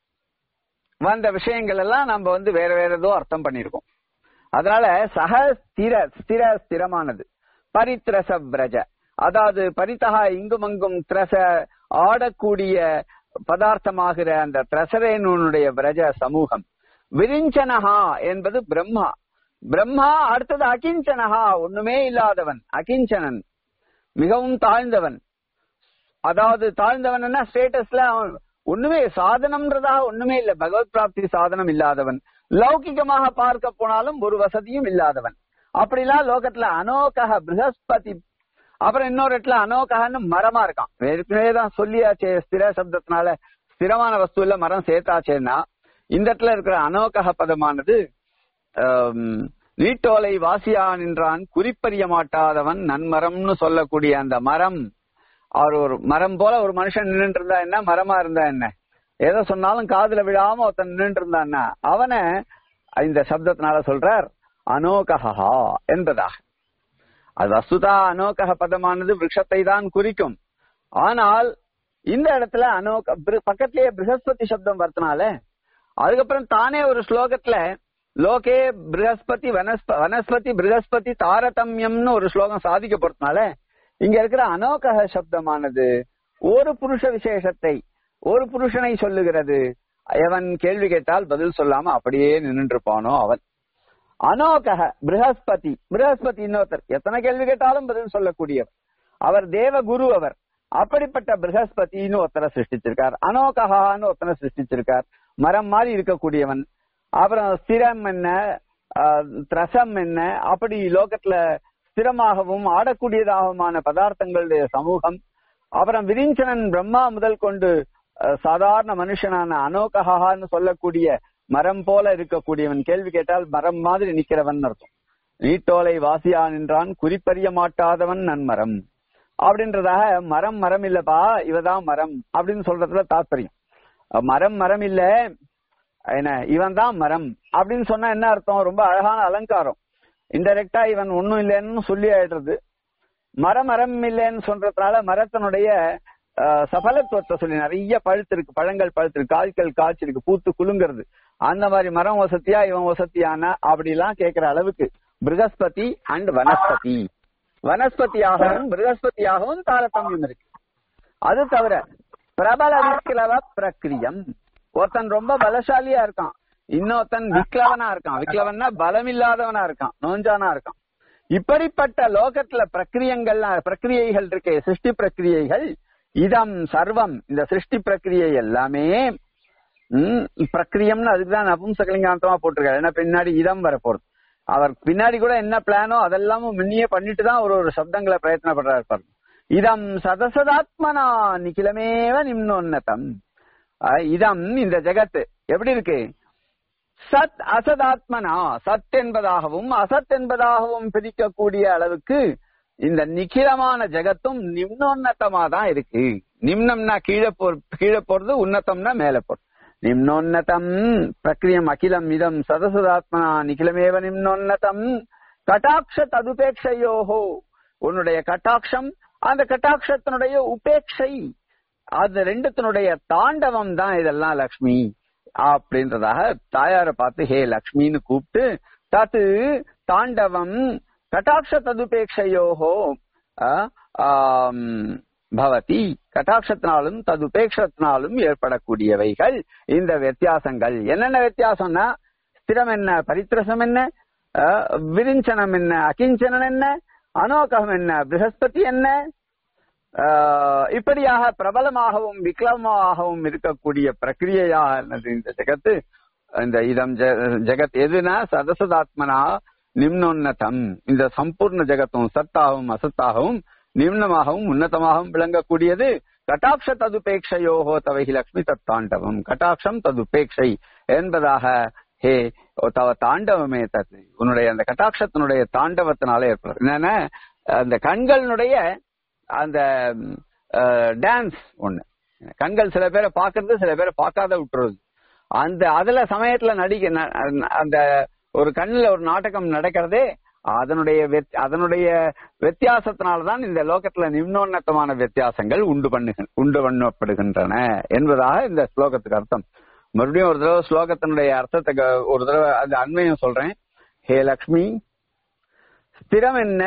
வந்த விஷயங்கள் எல்லாம் நம்ம வந்து வேற வேற ஏதோ அர்த்தம் பண்ணிருக்கோம் அதனால சக ஸ்திர ஸ்திர ஸ்திரமானது பரித்ரச பிரஜ அதாவது பரித்தகா இங்கும் அங்கும் திரச ஆடக்கூடிய பதார்த்தமாகிற அந்த திரசரேனுடைய பிரஜ சமூகம் விரிஞ்சனஹா என்பது பிரம்மா பிரம்மா அடுத்தது அகிஞ்சனஹா ஒண்ணுமே இல்லாதவன் அகிஞ்சனன் மிகவும் தாழ்ந்தவன் அதாவது தாழ்ந்தவன் ஸ்டேட்டஸ்ல அவன் ஒண்ணுமே சாதனம்ன்றதாக ஒண்ணுமே இல்ல பகவத் பிராப்தி சாதனம் இல்லாதவன் லௌகிகமாக பார்க்க போனாலும் ஒரு வசதியும் இல்லாதவன் அப்படிலாம் லோகத்துல அனோகக ப்ரஹஸ்பதி அப்புறம் இன்னொரு இடத்துல அனோகன்னு மரமா இருக்கான் ஏற்கனவே தான் சொல்லியாச்சே ஸ்திர சப்தத்தினால ஸ்திரமான வஸ்து இல்ல மரம் சேர்த்தாச்சேன்னா இந்த இடத்துல இருக்கிற அனோகக பதமானது ஆம், நீட்டோலை வாசியா நின்றான் குறிப்பறிய மாட்டாதவன் நன்மரம்னு சொல்லக்கூடிய அந்த மரம் அவர் ஒரு மரம் போல ஒரு மனுஷன் நின்னுட்டு இருந்தா என்ன மரமா இருந்தா என்ன எதை சொன்னாலும் காதுல விழாம ஒருத்தன் நின்னுட்டு இருந்தான்னா அவனை இந்த சப்தத்தினால சொல்றார் அனோகஹா என்பதாக அது வசுதா அனோகஹ பதமானது விருட்சத்தை தான் குறிக்கும் ஆனால் இந்த இடத்துல அனோக பிரு- பக்கத்திலேயே ப்ரஹஸ்பதி சப்தம் வரதுனால அதுக்கப்புறம் தானே ஒரு ஸ்லோகத்துல லோகே ப்ரஹஸ்பதி வனஸ்ப வனஸ்பதி ப்ரஹஸ்பதி தாரதமியம்னு ஒரு ஸ்லோகம் சாதிக்கப்படுறதுனால இங்க இருக்கிற அனோகஹ சப்தமானது ஒரு புருஷ விசேஷத்தை ஒரு புருஷனை சொல்லுகிறது எவன் கேள்வி கேட்டால் பதில் சொல்லாம அப்படியே நின்னுட்டு இருப்பானோ அவன் அனோகஹ ப்ரஹஸ்பதி ப்ரஹஸ்பதி இன்னொருத்தர் எத்தனை கேள்வி கேட்டாலும் பதில் சொல்லக்கூடியவர் அவர் தேவகுரு அவர் அப்படிப்பட்ட பிரகஸ்பதினு ஒருத்தரை சிருஷ்டிச்சிருக்கார் அனோகஹான்னு ஒருத்தனை சிருஷ்டிச்சிருக்கார் மரம் மாதிரி இருக்கக்கூடியவன் அப்புறம் ஸ்திரம் என்ன ஆஹ், திரசம் என்ன அப்படி லோகத்துல ஸ்திரமாகவும் ஆடக்கூடியதாகவுமான பதார்த்தங்களுடைய சமூகம் அப்புறம் விரிஞ்சனன் பிரம்மா முதல் கொண்டு அஹ், சாதாரண மனுஷனான அனோகஹான்னு சொல்லக்கூடிய மரம் போல இருக்கக்கூடியவன் கேள்வி கேட்டால் மரம் மாதிரி நிக்கிறவன் அர்த்தம் நீட்டோலை வாசியா நின்றான் குறிப்பறிய மாட்டாதவன் நன்மரம் அப்படின்றதாக மரம் மரம் இல்லப்பா இவதான் மரம் அப்படின்னு சொல்றதுல தாத்பரியம் அஹ், மரம் மரம் இல்ல என்ன இவன் தான் மரம் அப்படின்னு சொன்னா என்ன அர்த்தம் ரொம்ப அழகான அலங்காரம் இன்டெரக்டா இவன் ஒண்ணும் இல்லைன்னு சொல்லி ஆயிடுறது மரம் மரம் இல்லைன்னு சொல்றதுனால மரத்தினுடைய ஆஹ், சபலத்துவத்தை சொல்லி நிறைய பழுத்து இருக்கு பழங்கள் பழுத்து இருக்கு காய்கள் காய்ச்சிருக்கு பூத்து குலுங்கிறது அந்த மாதிரி மரம் வசதியா இவன் வசதியான அப்படிலாம் கேட்கிற அளவுக்கு பிருகஸ்பதி அண்ட் வனஸ்பதி வனஸ்பதியாகவும் பிருகஸ்பதியாகவும் தாரதமியம் இருக்கு அது தவிர பிரபல விக்லவ பிரக்கிரியம் ஒருத்தன் ரொம்ப பலசாலியா இருக்கான் இன்னொருத்தன் விக்லவனா இருக்கான் விக்லவன்னா பலம் இல்லாதவனா இருக்கான் நோஞ்சானா இருக்கான் இப்படிப்பட்ட லோகத்துல பிரக்கிரியங்கள் பிரக்கிரியைகள் இருக்கே சிருஷ்டி பிரக்கிரியைகள் இதம் சர்வம் இந்த சிருஷ்டி பிரக்கிரியை எல்லாமே ம், பிரக்கிரியம்னு அதுக்குதான் நபும்சகலிங்காந்தமா போட்டிருக்காரு ஏன்னா பின்னாடி இதம் வரப்போறது அவர் பின்னாடி கூட என்ன பிளானோ அதெல்லாமும் முன்னியே பண்ணிட்டு தான் ஒரு ஒரு சப்தங்களை பிரயத்னப்படுறாரு பாருங்க இதம் சதசதாத்மனா நிகிலமேவ நிம்னோன்னதம் அஹ், இதம் இந்த ஜெகத் எப்படி இருக்கு சத் அசதாத்மனா சத் என்பதாகவும் அசத் என்பதாகவும் பிரிக்கக்கூடிய அளவுக்கு இந்த நிகிலமான ஜெகத்தும் நிம்னோன்னதமா தான் இருக்கு நிம்னம்னா கீழே போ கீழே போறது உன்னதம்னா மேல போறது நிம்னோன்னதம் பிரக்ரியம் அகிலம் இதம் சதசதாத்மனா நிகிலமேவ நிம்னோன்னதம் கட்டாட்ச ததுபேட்சையோஹோ உன்னுடைய கட்டாட்சம் அந்த கட்டாட்சத்தினுடைய உபேட்சை அது ரெண்டுத்தினுடைய தாண்டவம் தான் இதெல்லாம் லக்ஷ்மி அப்படின்றதாக தாயார பார்த்து ஹே லக்ஷ்மின்னு கூப்பிட்டு தத்து தாண்டவம் கட்டாட்ச ததுபேட்சையோஹோ அஹ், ஆம், பவதி கட்டாட்சத்தினாலும் ததுபேட்சத்தினாலும் ஏற்படக்கூடியவைகள் இந்த வித்தியாசங்கள் என்னென்ன வித்தியாசம்னா ஸ்திரம் என்ன பரித்திரசம் என்ன அஹ், விரிஞ்சனம் என்ன அகிஞ்சனன் என்ன அனோகம் என்ன பிரகஸ்பதி என்ன ஆஹ் இப்படியாக பிரபலமாகவும் விக்லமாகவும் இருக்கக்கூடிய பிரக்கிரியையானது இந்த ஜெகத்து இந்த இதம் ஜெ- ஜெகத் எதுனா சதசதாத்மனா நிம்னோன்னதம் இந்த சம்பூர்ண ஜெகத்தும் சத்தாகவும் அசத்தாகவும் நிம்னமாகவும் உன்னதமாகவும் விளங்கக்கூடியது கட்டாட்ச ததுபேட்சையோகோ தவைகி லக்ஷ்மி தத்தாண்டவம் கட்டாட்சம் ததுபேட்சை என்பதாக ஹே ஓ தவ தாண்டவமே தத்து உன்னுடைய அந்த கட்டாட்சத்தினுடைய தாண்டவத்தினால ஏற்படும் என்னன்னா அந்த கண்களினுடைய அந்த டான்ஸ் ஒண்ணு கண்கள் சில பேரை பாக்குறது சில பேரை பார்க்காத விட்டுறது அந்த அதுல சமயத்துல நடிக்க ந- அந்த ஒரு கண்ணுல ஒரு நாடகம் நடக்கிறதே அதனுடைய வெத்- அதனுடைய வித்தியாசத்தினால்தான் இந்த லோகத்துல நிம்னோன்னதமான வித்தியாசங்கள் உண்டு பண்ணுக உண்டு பண்ணப்படுகின்றன என்பதாக இந்த ஸ்லோகத்துக்கு அர்த்தம் மறுபடியும் ஒரு தடவை ஸ்லோகத்தினுடைய அர்த்தத்தை க- ஒரு தடவை அந்த அண்மையும் சொல்றேன் ஹே லக்ஷ்மி ஸ்திரம் என்ன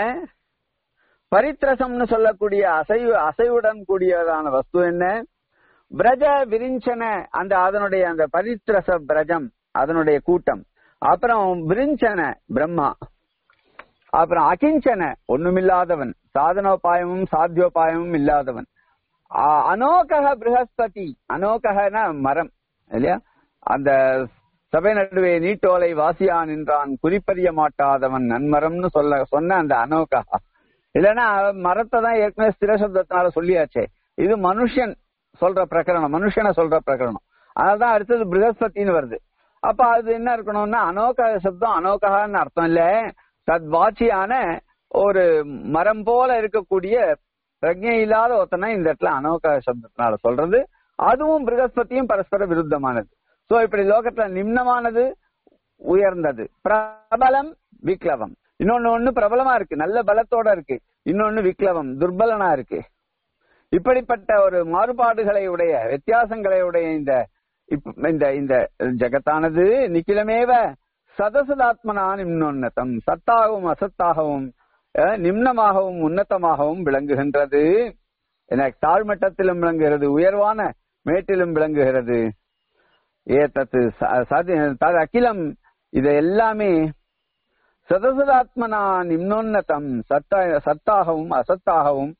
பரித்ரசம்னு சொல்லக்கூடிய அசைவு அசைவுடன் கூடியதான வஸ்து என்ன பிரஜ விரிஞ்சன அந்த அதனுடைய அந்த பரித்ரச பிரஜம் அதனுடைய கூட்டம் அப்புறம் விரிஞ்சன பிரம்மா அப்புறம் அகிஞ்சன ஒண்ணுமில்லாதவன் சாதனோபாயமும் சாத்தியோபாயமும் இல்லாதவன் ஆ- அனோகக பிரகஸ்பதி அனோகன மரம் இல்லையா அந்த சபை நடுவே நீட்டோலை வாசியா நின்றான் குறிப்பறிய மாட்டாதவன் நன்மரம்னு சொல்ல சொன்ன அந்த அனோகா இல்லைன்னா மரத்தை தான் ஏற்கனவே ஸ்திர சப்தத்தினால சொல்லியாச்சே இது மனுஷன் சொல்ற பிரகரணம் மனுஷனை சொல்ற பிரகரணம் அதனாலதான் அடுத்தது பிரகஸ்பதினு வருது அப்ப அது என்ன இருக்கணும்னா அனோக சப்தம் அனோகான்னு அர்த்தம் இல்ல தத்வாச்சியான ஒரு மரம் போல இருக்கக்கூடிய பிரஜை இல்லாத ஒருத்தனை இந்த இடத்துல அனோக சப்தத்தினால சொல்றது அதுவும் பிரகஸ்பதியும் பரஸ்பர விருத்தமானது சோ இப்படி லோகத்துல நிம்னமானது உயர்ந்தது பிரபலம் விக்லவம் இன்னொன்னு ஒண்ணு பிரபலமா இருக்கு நல்ல பலத்தோட இருக்கு இன்னொன்னு விக்லவம் துர்பலனா இருக்கு இப்படிப்பட்ட ஒரு மாறுபாடுகளை உடைய வித்தியாசங்களை உடைய இந்த இப்ப- இந்த இந்த ஜெகத்தானது நிக்கிலமேவ சதசதாத்மனா நிம்னோன்னதம் சத்தாகவும் அசத்தாகவும் அஹ், நிம்னமாகவும் உன்னதமாகவும் விளங்குகின்றது என தாழ்மட்டத்திலும் விளங்குகிறது உயர்வான மேட்டிலும் விளங்குகிறது ஏ தத்து ச- சதி தது அகிலம் இது எல்லாமே சதசதாத்மனா நிம்னோன்னதம் சத்த சத்தாகவும் அசத்தாகவும்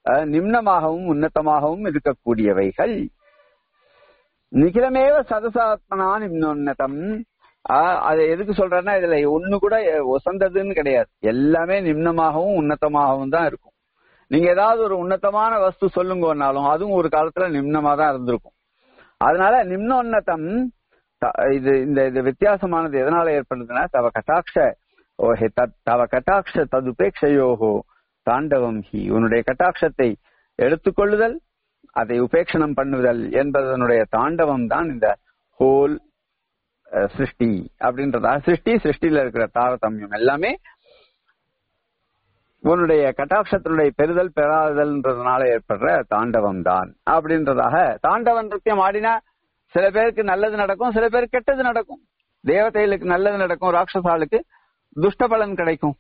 அஹ், நிம்னமாகவும் உன்னதமாகவும் இருக்கக்கூடியவைகள் நிகிலமேவ சதசாத்மனா நிம்னோன்னதம் ஆஹ், அது எதுக்கு சொல்றேன்னா இதுல ஒண்ணு கூட ஒசந்ததுன்னு கிடையாது எல்லாமே நிம்னமாகவும் உன்னதமாகவும் தான் இருக்கும் நீங்க ஏதாவது ஒரு உன்னதமான வஸ்து சொல்லுங்கன்னாலும் அதுவும் ஒரு காலத்துல நிம்னமா தான் இருந்திருக்கும் அதனால நிம்னோன்னதம் த- இது இந்த இது வித்தியாசமானது எதனால ஏற்படுதுன்னா தவ கட்டாட்ச ஓஹே தத் தவ கட்டாட்ச ததுபேட்சையோகோ தாண்டவம் ஹி உன்னுடைய கட்டாட்சத்தை எடுத்துக்கொள்ளுதல் அதை உபேட்சணம் பண்ணுதல் என்பதனுடைய தாண்டவம் தான் இந்த ஹோல் சிருஷ்டி அப்படின்றதா சிருஷ்டி சிருஷ்டியில இருக்கிற தாரதமியம் எல்லாமே உன்னுடைய கட்டாட்சத்தினுடைய பெறுதல் பெறாதல்ன்றதுனால ஏற்படுற தாண்டவம் தான் அப்படின்றதாக தாண்டவ நிருத்தியம் ஆடினா சில பேருக்கு நல்லது நடக்கும் சில பேருக்கு கெட்டது நடக்கும் தேவதைகளுக்கு நல்லது நடக்கும் ராட்சசாளுக்கு துஷ்ட பலன் கிடைக்கும்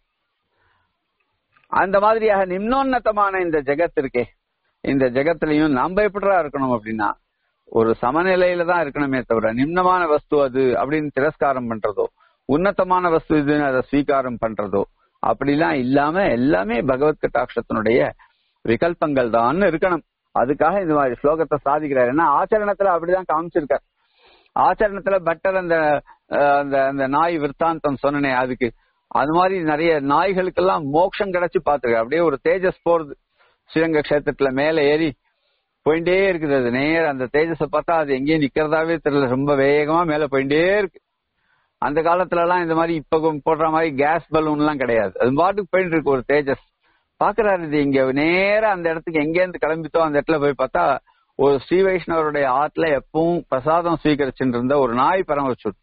அந்த மாதிரியாக நிம்னோன்னதமான இந்த ஜெகத் இருக்கே இந்த ஜெகத்திலையும் நாம எப்படிடா இருக்கணும் அப்படின்னா ஒரு சமநிலையில தான் இருக்கணுமே தவிர நிம்னமான வஸ்து அது அப்படின்னு திரஸ்காரம் பண்றதோ உன்னதமான வஸ்து இதுன்னு அதை ஸ்வீகாரம் பண்றதோ அப்படிலாம் இல்லாம எல்லாமே பகவத் கட்டாட்சத்தினுடைய விகல்பங்கள் தான் இருக்கணும் அதுக்காக இந்த மாதிரி ஸ்லோகத்தை சாதிக்கிறார் ஏன்னா ஆச்சரணத்துல அப்படிதான் காமிச்சிருக்கார் ஆச்சரணத்துல பட்டர் அந்த அஹ், அந்த அந்த நாய் விற்த்தாந்தம் சொன்னனே அதுக்கு அது மாதிரி நிறைய நாய்களுக்கெல்லாம் மோட்சம் கிடைச்சு பாத்துருக்க அப்படியே ஒரு தேஜஸ் போறது ஸ்ரீரங்க கஷேத்திரத்துல மேல ஏறி போயிட்டே இருக்குது அது நேர அந்த தேஜஸை பார்த்தா அது எங்கேயும் நிக்கிறதாவே தெரியல ரொம்ப வேகமா மேல போயிட்டே இருக்கு அந்த காலத்துல எல்லாம் இந்த மாதிரி இப்ப போடுற மாதிரி கேஸ் பலூன் எல்லாம் கிடையாது அது பாட்டுக்கு போயிட்டு இருக்கு ஒரு தேஜஸ் பாக்குறாரு இது இங்க நேரா அந்த இடத்துக்கு எங்க இருந்து கிளம்பித்தோ அந்த இடத்துல போய் பார்த்தா ஒரு ஸ்ரீ வைஷ்ணவருடைய ஆத்துல எப்பவும் பிரசாதம் ஸ்வீகரிச்சுட்டு இருந்த ஒரு நாய் பராமரிச்சு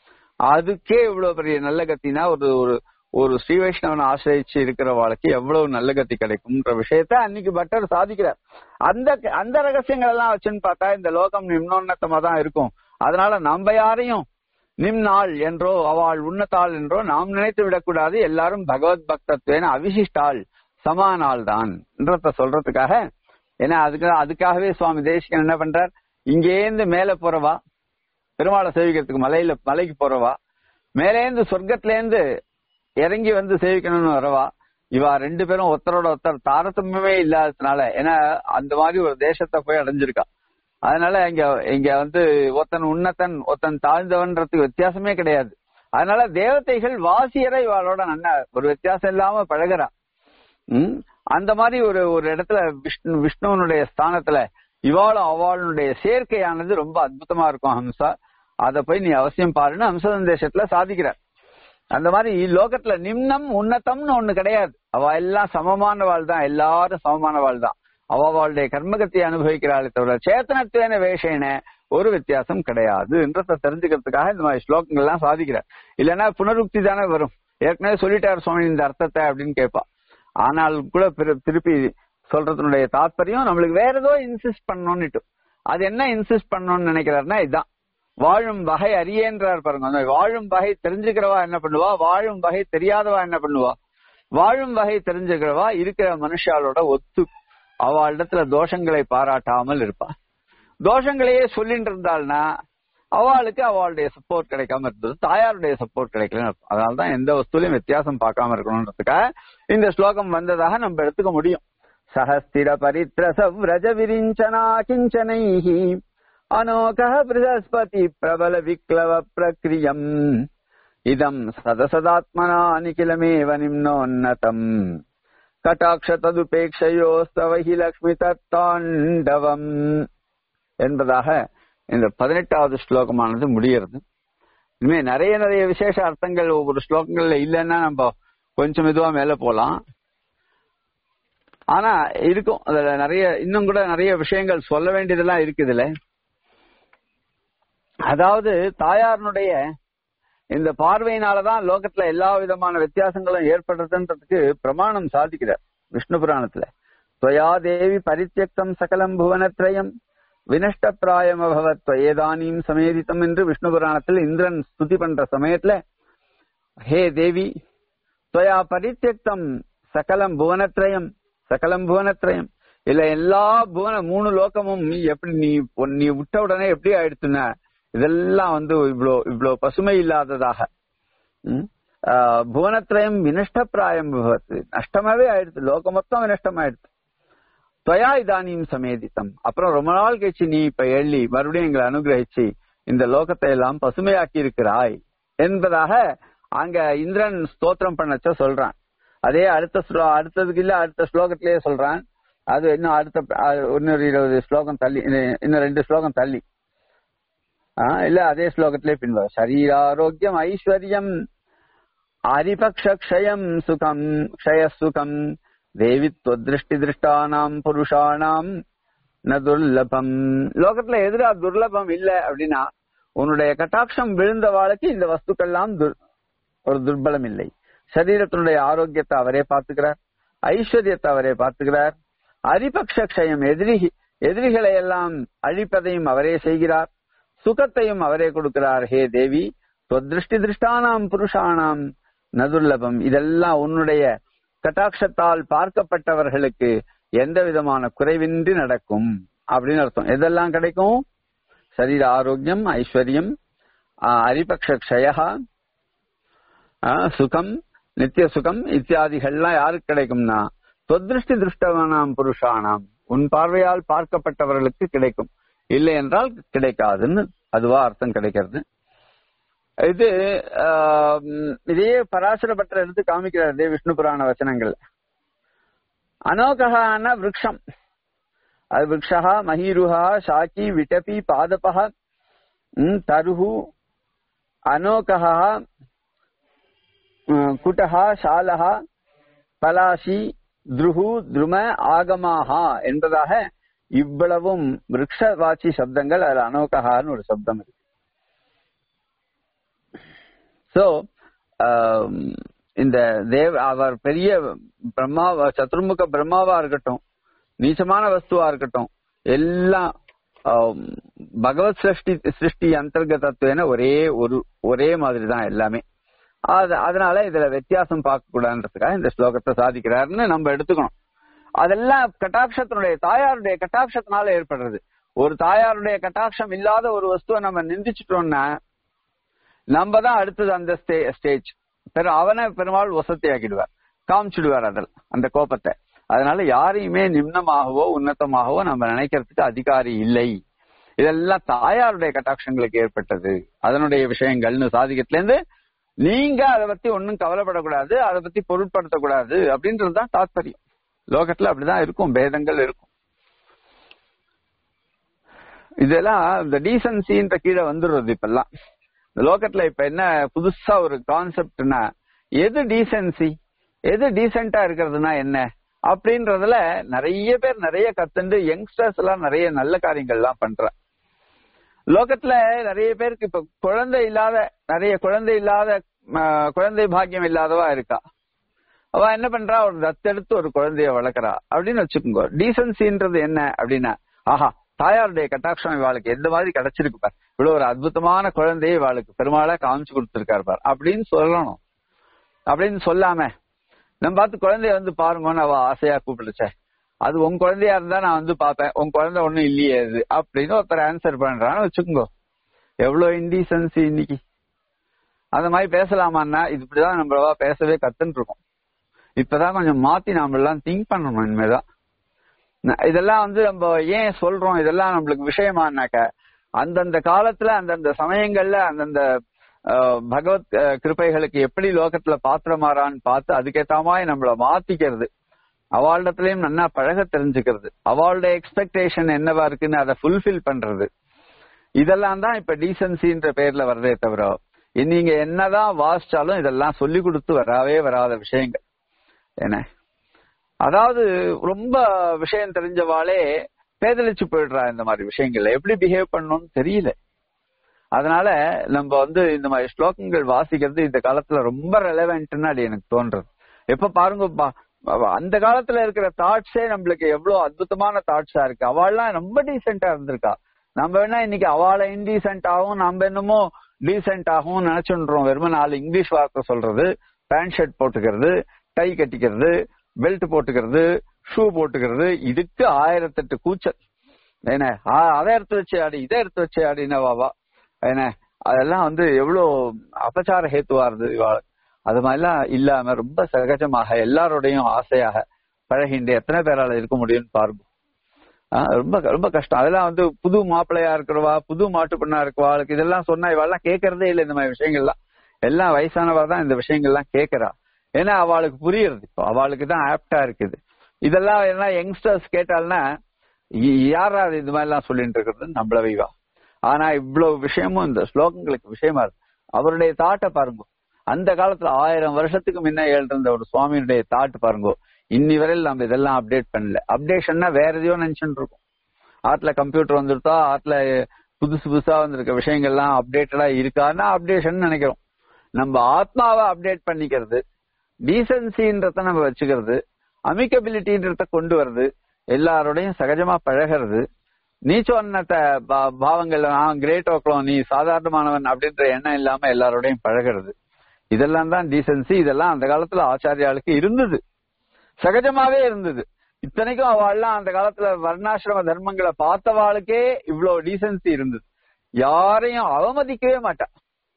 அதுக்கே இவ்வளவு பெரிய நல்ல கத்தினா ஒரு ஒரு ஒரு ஸ்ரீ வைஷ்ணவனை ஆசிரியிச்சு இருக்கிற வாழ்க்கை எவ்வளவு நல்ல கத்தி கிடைக்கும்ன்ற விஷயத்த அன்னைக்கு பட்டர் சாதிக்கிறார் அந்த அந்த ரகசியங்கள் எல்லாம் வச்சுன்னு பார்த்தா இந்த லோகம் நிம்னோன்னத்தமா தான் இருக்கும் அதனால நம்ம யாரையும் நிம்னாள் என்றோ அவள் உன்னத்தாள் என்றோ நாம் நினைத்து விடக்கூடாது எல்லாரும் பகவத் பக்தத்வேன அவிசிஷ்டாள் சமானாள் தான் என்றத சொல்றதுக்காக ஏன்னா அதுக்கு அதுக்காகவே சுவாமி தேசிகன் என்ன பண்றார் இங்கேருந்து மேல போறவா பெருமாளை சேவிக்கிறதுக்கு மலையில மலைக்கு போறவா மேலேந்து சொர்க்கத்திலேருந்து இறங்கி வந்து சேவிக்கணும்னு வரவா இவா ரெண்டு பேரும் ஒருத்தரோட ஒருத்தர் தாரதமியமே இல்லாததுனால ஏன்னா அந்த மாதிரி ஒரு தேசத்தை போய் அடைஞ்சிருக்கா அதனால இங்க இங்க வந்து ஒருத்தன் உன்னத்தன் ஒருத்தன் தாழ்ந்தவன்றதுக்கு வித்தியாசமே கிடையாது அதனால தேவதைகள் வாசியரை இவாளோட நல்ல ஒரு வித்தியாசம் இல்லாம பழகுறா உம் அந்த மாதிரி ஒரு ஒரு இடத்துல விஷ்ணு விஷ்ணுவனுடைய ஸ்தானத்துல இவாளும் அவளுடைய சேர்க்கையானது ரொம்ப அற்புதமா இருக்கும் ஹம்சா அத போய் நீ அவசியம் பாருன்னு ஹம்சதேசத்துல சாதிக்கிறார் அந்த மாதிரி லோகத்துல நிம்னம் உன்னதம்னு ஒண்ணு கிடையாது அவ எல்லாம் சமமானவாள் தான் எல்லாரும் சமமானவாள் தான் அவ அவளுடைய கர்மகத்தை அனுபவிக்கிறாளே தவிர சேத்தனத்துவேன வேஷேன ஒரு வித்தியாசம் கிடையாது என்றதை தெரிஞ்சுக்கிறதுக்காக இந்த மாதிரி ஸ்லோகங்கள் எல்லாம் சாதிக்கிறார் இல்லைன்னா புனருக்தி தானே வரும் ஏற்கனவே சொல்லிட்டார் சுவாமி இந்த அர்த்தத்தை அப்படின்னு கேட்பா ஆனால் கூட பிற- திருப்பி சொல்றதுனுடைய தாற்பயம் நம்மளுக்கு வேற ஏதோ இன்சிஸ்ட் பண்ணணும்னுட்டு அது என்ன இன்சிஸ்ட் பண்ணணும்னு நினைக்கிறாருன்னா இதுதான் வாழும் வகை அறியேன்றார் பாருங்க அந்த வாழும் வகை தெரிஞ்சுக்கிறவா என்ன பண்ணுவா வாழும் வகை தெரியாதவா என்ன பண்ணுவா வாழும் வகை தெரிஞ்சுக்கிறவா இருக்கிற மனுஷாலோட ஒத்து அவளிடத்துல தோஷங்களை பாராட்டாமல் இருப்பா தோஷங்களையே சொல்லிட்டு இருந்தாள்னா அவளுக்கு அவளுடைய சப்போர்ட் கிடைக்காம இருந்தது தாயாருடைய சப்போர்ட் கிடைக்கல அதனாலதான் எந்த வஸ்துலையும் வித்தியாசம் பார்க்காம இருக்கணும்ன்றதுக்காக இந்த ஸ்லோகம் வந்ததாக நம்ம எடுத்துக்க முடியும் சஹஸ்திர பரித்ரசவ்ரஜ விரிஞ்சனா கிஞ்சனைஹி அனோக பிரகஸ்பதி பிரபல விக்லவ பிரக்ரியம் இதம் சதசதாத்மனா நிகிலமேவ நிம்னோன்னதம் கட்டாட்ச ததுபேட்சையோஸ்தவ ஹி லக்ஷ்மி தத்தாண்டவம் என்பதாக இந்த பதினெட்டாவது ஸ்லோகமானது முடிகிறது இனிமே நிறைய நிறைய விசேஷ அர்த்தங்கள் ஒவ்வொரு ஸ்லோகங்கள்ல இல்லைன்னா நம்ம கொஞ்சம் மெதுவா மேல போலாம் ஆனா இருக்கும் அதுல நிறைய இன்னும் கூட நிறைய விஷயங்கள் சொல்ல வேண்டியதெல்லாம் இருக்கு இதுல அதாவது தாயாரனுடைய இந்த பார்வையினாலதான் லோகத்துல எல்லா விதமான வித்தியாசங்களும் ஏற்படுறதுன்றதுக்கு பிரமாணம் சாதிக்கிறார் விஷ்ணு புராணத்துல துவயா தேவி பரித்தியக்தம் சகலம் புவனத்ரயம் வினஷ்ட பிராயம் அபவத் ஏதானியும் சமேதித்தம் என்று விஷ்ணு புராணத்தில் இந்திரன் ஸ்துதி பண்ற சமயத்துல ஹே தேவி துவயா பரித்தியக்தம் சகலம் புவனத்ரயம் சகலம் புவனத்ரயம் இல்ல எல்லா புவன மூணு லோகமும் நீ எப்படி நீ நீ விட்ட உடனே எப்படி ஆயிடுச்சுன இதெல்லாம் வந்து இவ்வளோ இவ்வளோ பசுமை இல்லாததாக ம்? ஆஹ், புவனத்ரயம் வினஷ்ட பிராயம் பவத் நஷ்டமாவே ஆயிடுச்சு லோகம் மொத்தம் வினஷ்டம் ஆயிடுச்சு துவயா இதானியும் சமேதித்தம் அப்புறம் ரொம்ப நாள் கழிச்சு நீ இப்ப எள்ளி மறுபடியும் எங்களை அனுகிரகிச்சு இந்த லோகத்தை எல்லாம் பசுமையாக்கி இருக்கிறாய் என்பதாக அங்க இந்திரன் ஸ்தோத்திரம் பண்ணச்ச சொல்றான் அதே அடுத்த ஸ்லோ அடுத்ததுக்கு இல்ல அடுத்த ஸ்லோகத்திலேயே சொல்றான் அது இன்னும் அடுத்த அஹ், இன்னொரு இருபது ஸ்லோகம் தள்ளி இன்னும் இன்னும் ரெண்டு ஸ்லோகம் தள்ளி ஆஹ் இல்ல அதே ஸ்லோகத்திலே பின்வரும் சரீராரோக்கியம் ஐஸ்வர்யம் ஆதிபக்ஷயம் சுகம் க்ஷய சுகம் தேவி திருஷ்டி திருஷ்டானாம் புருஷானாம் ந துர்லபம் லோகத்துல எதிரா துர்லபம் இல்ல அப்படின்னா உன்னுடைய கட்டாட்சம் விழுந்த வாளுக்கு இந்த வஸ்துக்கள்லாம் துர்- ஒரு துர்பலம் இல்லை சரீரத்தினுடைய ஆரோக்கியத்தை அவரே பார்த்துக்கிறார் ஐஸ்வர்யத்தை அவரே பார்த்துக்கிறார் அரிபக்ஷ க்ஷயம் எதிரி எதிரிகளை எல்லாம் அழிப்பதையும் அவரே செய்கிறார் சுகத்தையும் அவரே கொடுக்கிறார் ஹே தேவி திருஷ்டி திருஷ்டானாம் புருஷானாம் நதுர்லபம் இதெல்லாம் உன்னுடைய கட்டாட்சத்தால் பார்க்கப்பட்டவர்களுக்கு எந்த விதமான குறைவின்றி நடக்கும் அப்படின்னு அர்த்தம் எதெல்லாம் கிடைக்கும் சரீர ஆரோக்கியம் ஐஸ்வர்யம் அரிபக்ஷ க்ஷயா சுகம் நித்திய சுகம் இத்தியாதிகள்லாம் யாருக்கு கிடைக்கும்னா தொத்ருஷ்டி திருஷ்டவனாம் புருஷானாம் உன் பார்வையால் பார்க்கப்பட்டவர்களுக்கு கிடைக்கும் இல்லை என்றால் கிடைக்காதுன்னு அதுவா அர்த்தம் கிடைக்கிறது இது ஆஹ், இதையே பராசர பட்டர் எடுத்து காமிக்கிறார் இதே விஷ்ணு புராண வச்சனங்கள் அனோகஹான விரக்ஷம் அது விரக்ஷா மஹீருஹா சாக்கி விட்டபி பாதபः ம், தருஹு அனோகஹா ம், குட்டஹ சாலஹ பலாசி துருஹு துரும ஆகமாஹா என்பதாக இவ்வளவும் விரக்ஷவாச்சி சப்தங்கள் அதுல அனோகஹான்னு ஒரு சப்தம் இருக்கு சோ இந்த தேவ அவர் பெரிய பிரம்மா சதுர்முக பிரம்மாவா இருக்கட்டும் நீச்சமான வஸ்துவா இருக்கட்டும் எல்லாம் ஆம், பகவத் சிருஷ்டி சிருஷ்டி அந்தர்கதத்துவன ஒரே ஒரு ஒரே மாதிரி தான் எல்லாமே அது அதனால இதுல வித்தியாசம் பார்க்க கூடாதுன்றதுக்காக இந்த ஸ்லோகத்தை சாதிக்கிறாருன்னு நம்ம எடுத்துக்கணும் அதெல்லாம் கட்டாட்சத்தினுடைய தாயாருடைய கட்டாட்சத்தினால ஏற்படுறது ஒரு தாயாருடைய கட்டாட்சம் இல்லாத ஒரு வஸ்துவை நம்ம நிந்திச்சிட்டோம்னா நம்ம தான் அடுத்தது அந்த ஸ்டேஜ் பெரு அவனை பெருமாள் வசதி ஆக்கிடுவார் காமிச்சிடுவார் அதில் அந்த கோபத்தை அதனால யாரையுமே நிம்னமாகவோ உன்னதமாகவோ நம்ம நினைக்கிறதுக்கு அதிகாரி இல்லை இதெல்லாம் தாயாருடைய கட்டாட்சங்களுக்கு ஏற்பட்டது அதனுடைய விஷயங்கள்னு சாதிக்கத்துல இருந்து நீங்க அதை பத்தி ஒன்னும் கவலைப்படக்கூடாது அதை பத்தி பொருட்படுத்தக்கூடாது அப்படின்றதுதான் தாத்பரியம் லோகத்துல அப்படிதான் இருக்கும் பேதங்கள் இருக்கும் இதெல்லாம் இந்த டீசன்சின்ற கீழே வந்துடுறது இப்பெல்லாம் இந்த லோகத்துல இப்ப என்ன புதுசா ஒரு கான்செப்ட்னா எது டீசென்சி எது டீசென்டா இருக்கிறதுனா என்ன அப்படின்றதுல நிறைய பேர் நிறைய கத்துண்டு யங்ஸ்டர்ஸ் எல்லாம் நிறைய நல்ல காரியங்கள் எல்லாம் பண்ற லோகத்துல நிறைய பேருக்கு இப்ப குழந்தை இல்லாத நிறைய குழந்தை இல்லாத ஆஹ், குழந்தை பாக்கியம் இல்லாதவா இருக்கா அவ என்ன பண்றா ஒரு தத்தெடுத்து ஒரு குழந்தைய வளர்க்கறா அப்படின்னு வச்சுக்கோங்க டீசன்சின்றது என்ன அப்படின்னா ஆஹா தாயாருடைய கட்டாட்சம் இவாளுக்கு எந்த மாதிரி கிடைச்சிருக்கு பார் இவ்வளவு ஒரு அற்புதமான குழந்தையை இவாளுக்கு பெருமாளா காமிச்சு கொடுத்திருக்காரு பார் அப்படின்னு சொல்லணும் அப்படின்னு சொல்லாம நம்ம பார்த்து குழந்தைய வந்து பாருங்கன்னு அவ ஆசையா கூப்பிடுச்சே அது உன் குழந்தையா இருந்தா நான் வந்து பாப்பேன் உன் குழந்தை ஒண்ணும் இல்லையே அது அப்படின்னு ஒருத்தர் ஆன்சர் பண்றான்னு வச்சுக்கோங்க எவ்வளவு இன்டீசன்சி இன்னைக்கு அந்த மாதிரி பேசலாமான்னா இது இப்படிதான் நம்மளவா பேசவே கத்துன்னு இருக்கோம் இப்பதான் கொஞ்சம் மாத்தி நாம எல்லாம் திங்க் பண்ணணும் இனிமேதான் ந- இதெல்லாம் வந்து நம்ம ஏன் சொல்றோம் இதெல்லாம் நம்மளுக்கு விஷயமானாக்க அந்தந்த காலத்துல அந்தந்த சமயங்கள்ல அந்தந்த அஹ், பகவத் அஹ், கிருபைகளுக்கு எப்படி லோகத்துல பாத்திரமாறான்னு பார்த்து அதுக்கேத்த மாதிரி நம்மள மாத்திக்கிறது அவளிடத்துலயும் நல்லா பழக தெரிஞ்சுக்கிறது அவளோட எக்ஸ்பெக்டேஷன் என்னவா இருக்குன்னு அதை ஃபுல்ஃபில் பண்றது இதெல்லாம் தான் இப்ப டீசன்சின்ற பேர்ல வர்றதே தவிர நீங்க என்னதான் வாசிச்சாலும் இதெல்லாம் சொல்லி கொடுத்து வரவே வராத விஷயங்கள் என்ன அதாவது ரொம்ப விஷயம் தெரிஞ்சவாளே பேதலிச்சு போயிடுறா இந்த மாதிரி விஷயங்கள்ல எப்படி பிஹேவ் பண்ணணும்னு தெரியல அதனால நம்ம வந்து இந்த மாதிரி ஸ்லோகங்கள் வாசிக்கிறது இந்த காலத்துல ரொம்ப ரெலவென்ட்னு அது எனக்கு தோன்றது எப்ப பாருங்க பா- அந்த காலத்துல இருக்கிற தாட்ஸே நம்மளுக்கு எவ்வளவு அற்புதமான தாட்ஸா இருக்கு அவள்லாம் ரொம்ப டீசென்டா இருந்திருக்கா நம்ம வேணா இன்னைக்கு அவளை இன்டீசென்ட் ஆகும் நம்ம என்னமோ டீசென்ட் ஆகும் நினைச்சுன்றோம் வெறும நாலு இங்கிலீஷ் வார்த்தை சொல்றது பேண்ட் ஷர்ட் போட்டுக்கிறது டை கட்டிக்கிறது பெல்ட் போட்டுக்கிறது ஷூ போட்டுக்கிறது இதுக்கு ஆயிரத்தெட்டு கூச்சல் என்ன ஆ, அதை எடுத்து வச்சு ஆடி இதை எடுத்து வச்சு ஆடின வாவா என்ன அதெல்லாம் வந்து எவ்வளவு அபச்சார ஹேத்துவா இருந்தது இவா அது மாதிரிலாம் இல்லாம ரொம்ப சகஜமாக எல்லாரோடையும் ஆசையாக பழகின்ற எத்தனை பேரால இருக்க முடியும்னு பாருங்க ஆஹ் ரொம்ப ரொம்ப கஷ்டம் அதெல்லாம் வந்து புது மாப்பிள்ளையா இருக்கிறவா புது மாட்டு பொண்ணா இருக்கவாளுக்கு இதெல்லாம் சொன்னா இவெல்லாம் கேட்கறதே இல்லை இந்த மாதிரி விஷயங்கள்லாம் எல்லாம் வயசானவா தான் இந்த விஷயங்கள்லாம் கேட்கறா ஏன்னா அவளுக்கு புரியுறது இப்போ அவளுக்கு தான் ஆப்டா இருக்குது இதெல்லாம் என்ன யங்ஸ்டர்ஸ் கேட்டால்னா ய- யாரா இது இந்த மாதிரி எல்லாம் சொல்லிட்டு இருக்கிறது நம்மள வைவா ஆனா இவ்வளவு விஷயமும் இந்த ஸ்லோகங்களுக்கு விஷயமா இருக்கு அவருடைய தாட்டை பாருங்க அந்த காலத்துல ஆயிரம் வருஷத்துக்கு முன்ன எழுந்த ஒரு சுவாமியுடைய தாட் பாருங்க இன்னி வரையில் நம்ம இதெல்லாம் அப்டேட் பண்ணல அப்டேஷன்னா வேற எதையோ நினைச்சுட்டு இருக்கோம் ஆட்ல கம்ப்யூட்டர் வந்துருத்தா ஆட்ல புதுசு புதுசா வந்திருக்க விஷயங்கள்லாம் அப்டேட்டடா இருக்கான்னா அப்டேஷன் நினைக்கிறோம் நம்ம ஆத்மாவை அப்டேட் பண்ணிக்கிறது டீசன்சின்றத நம்ம வச்சுக்கிறது அமிக்கபிலிட்டின்றத கொண்டு வருது எல்லாரோடையும் சகஜமா பழகிறது நீ சொன்ன த- பா- பாவங்கள் நான் கிரேட் ஓக்கலாம் நீ சாதாரணமானவன் அப்படின்ற எண்ணம் இல்லாம எல்லாரோடையும் பழகிறது இதெல்லாம் தான் டீசன்சி இதெல்லாம் அந்த காலத்துல ஆச்சாரியாளுக்கு இருந்தது சகஜமாவே இருந்தது இத்தனைக்கும் அவள்லாம் அந்த காலத்துல வர்ணாசிரம தர்மங்களை பார்த்தவாளுக்கே இவ்வளவு டீசன்சி இருந்தது யாரையும் அவமதிக்கவே மாட்டா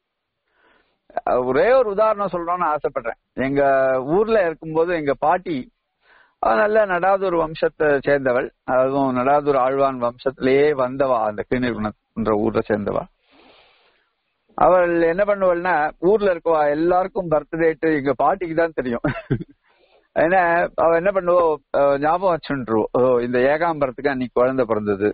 அஹ் ஒரே ஒரு உதாரணம் சொல்லணும்னு ஆசைப்படுறேன் எங்க ஊர்ல இருக்கும்போது எங்க பாட்டி அவ நல்ல நடாதூர் வம்சத்தை சேர்ந்தவள் அதுவும் நடாதூர் ஆழ்வான் வம்சத்திலேயே வந்தவா அந்த கீழ்நிறுவனம்ன்ற ஊர்ல சேர்ந்தவா அவள் என்ன பண்ணுவாள்னா ஊர்ல இருக்கவா எல்லாருக்கும் பர்த்டேட்டு எங்க பாட்டிக்கு தான் தெரியும் ஏன்னா அவ என்ன பண்ணுவோம் அஹ் ஞாபகம் வச்சுருவோம் ஓ இந்த ஏகாம்பரத்துக்கு அன்னைக்கு குழந்தை பிறந்தது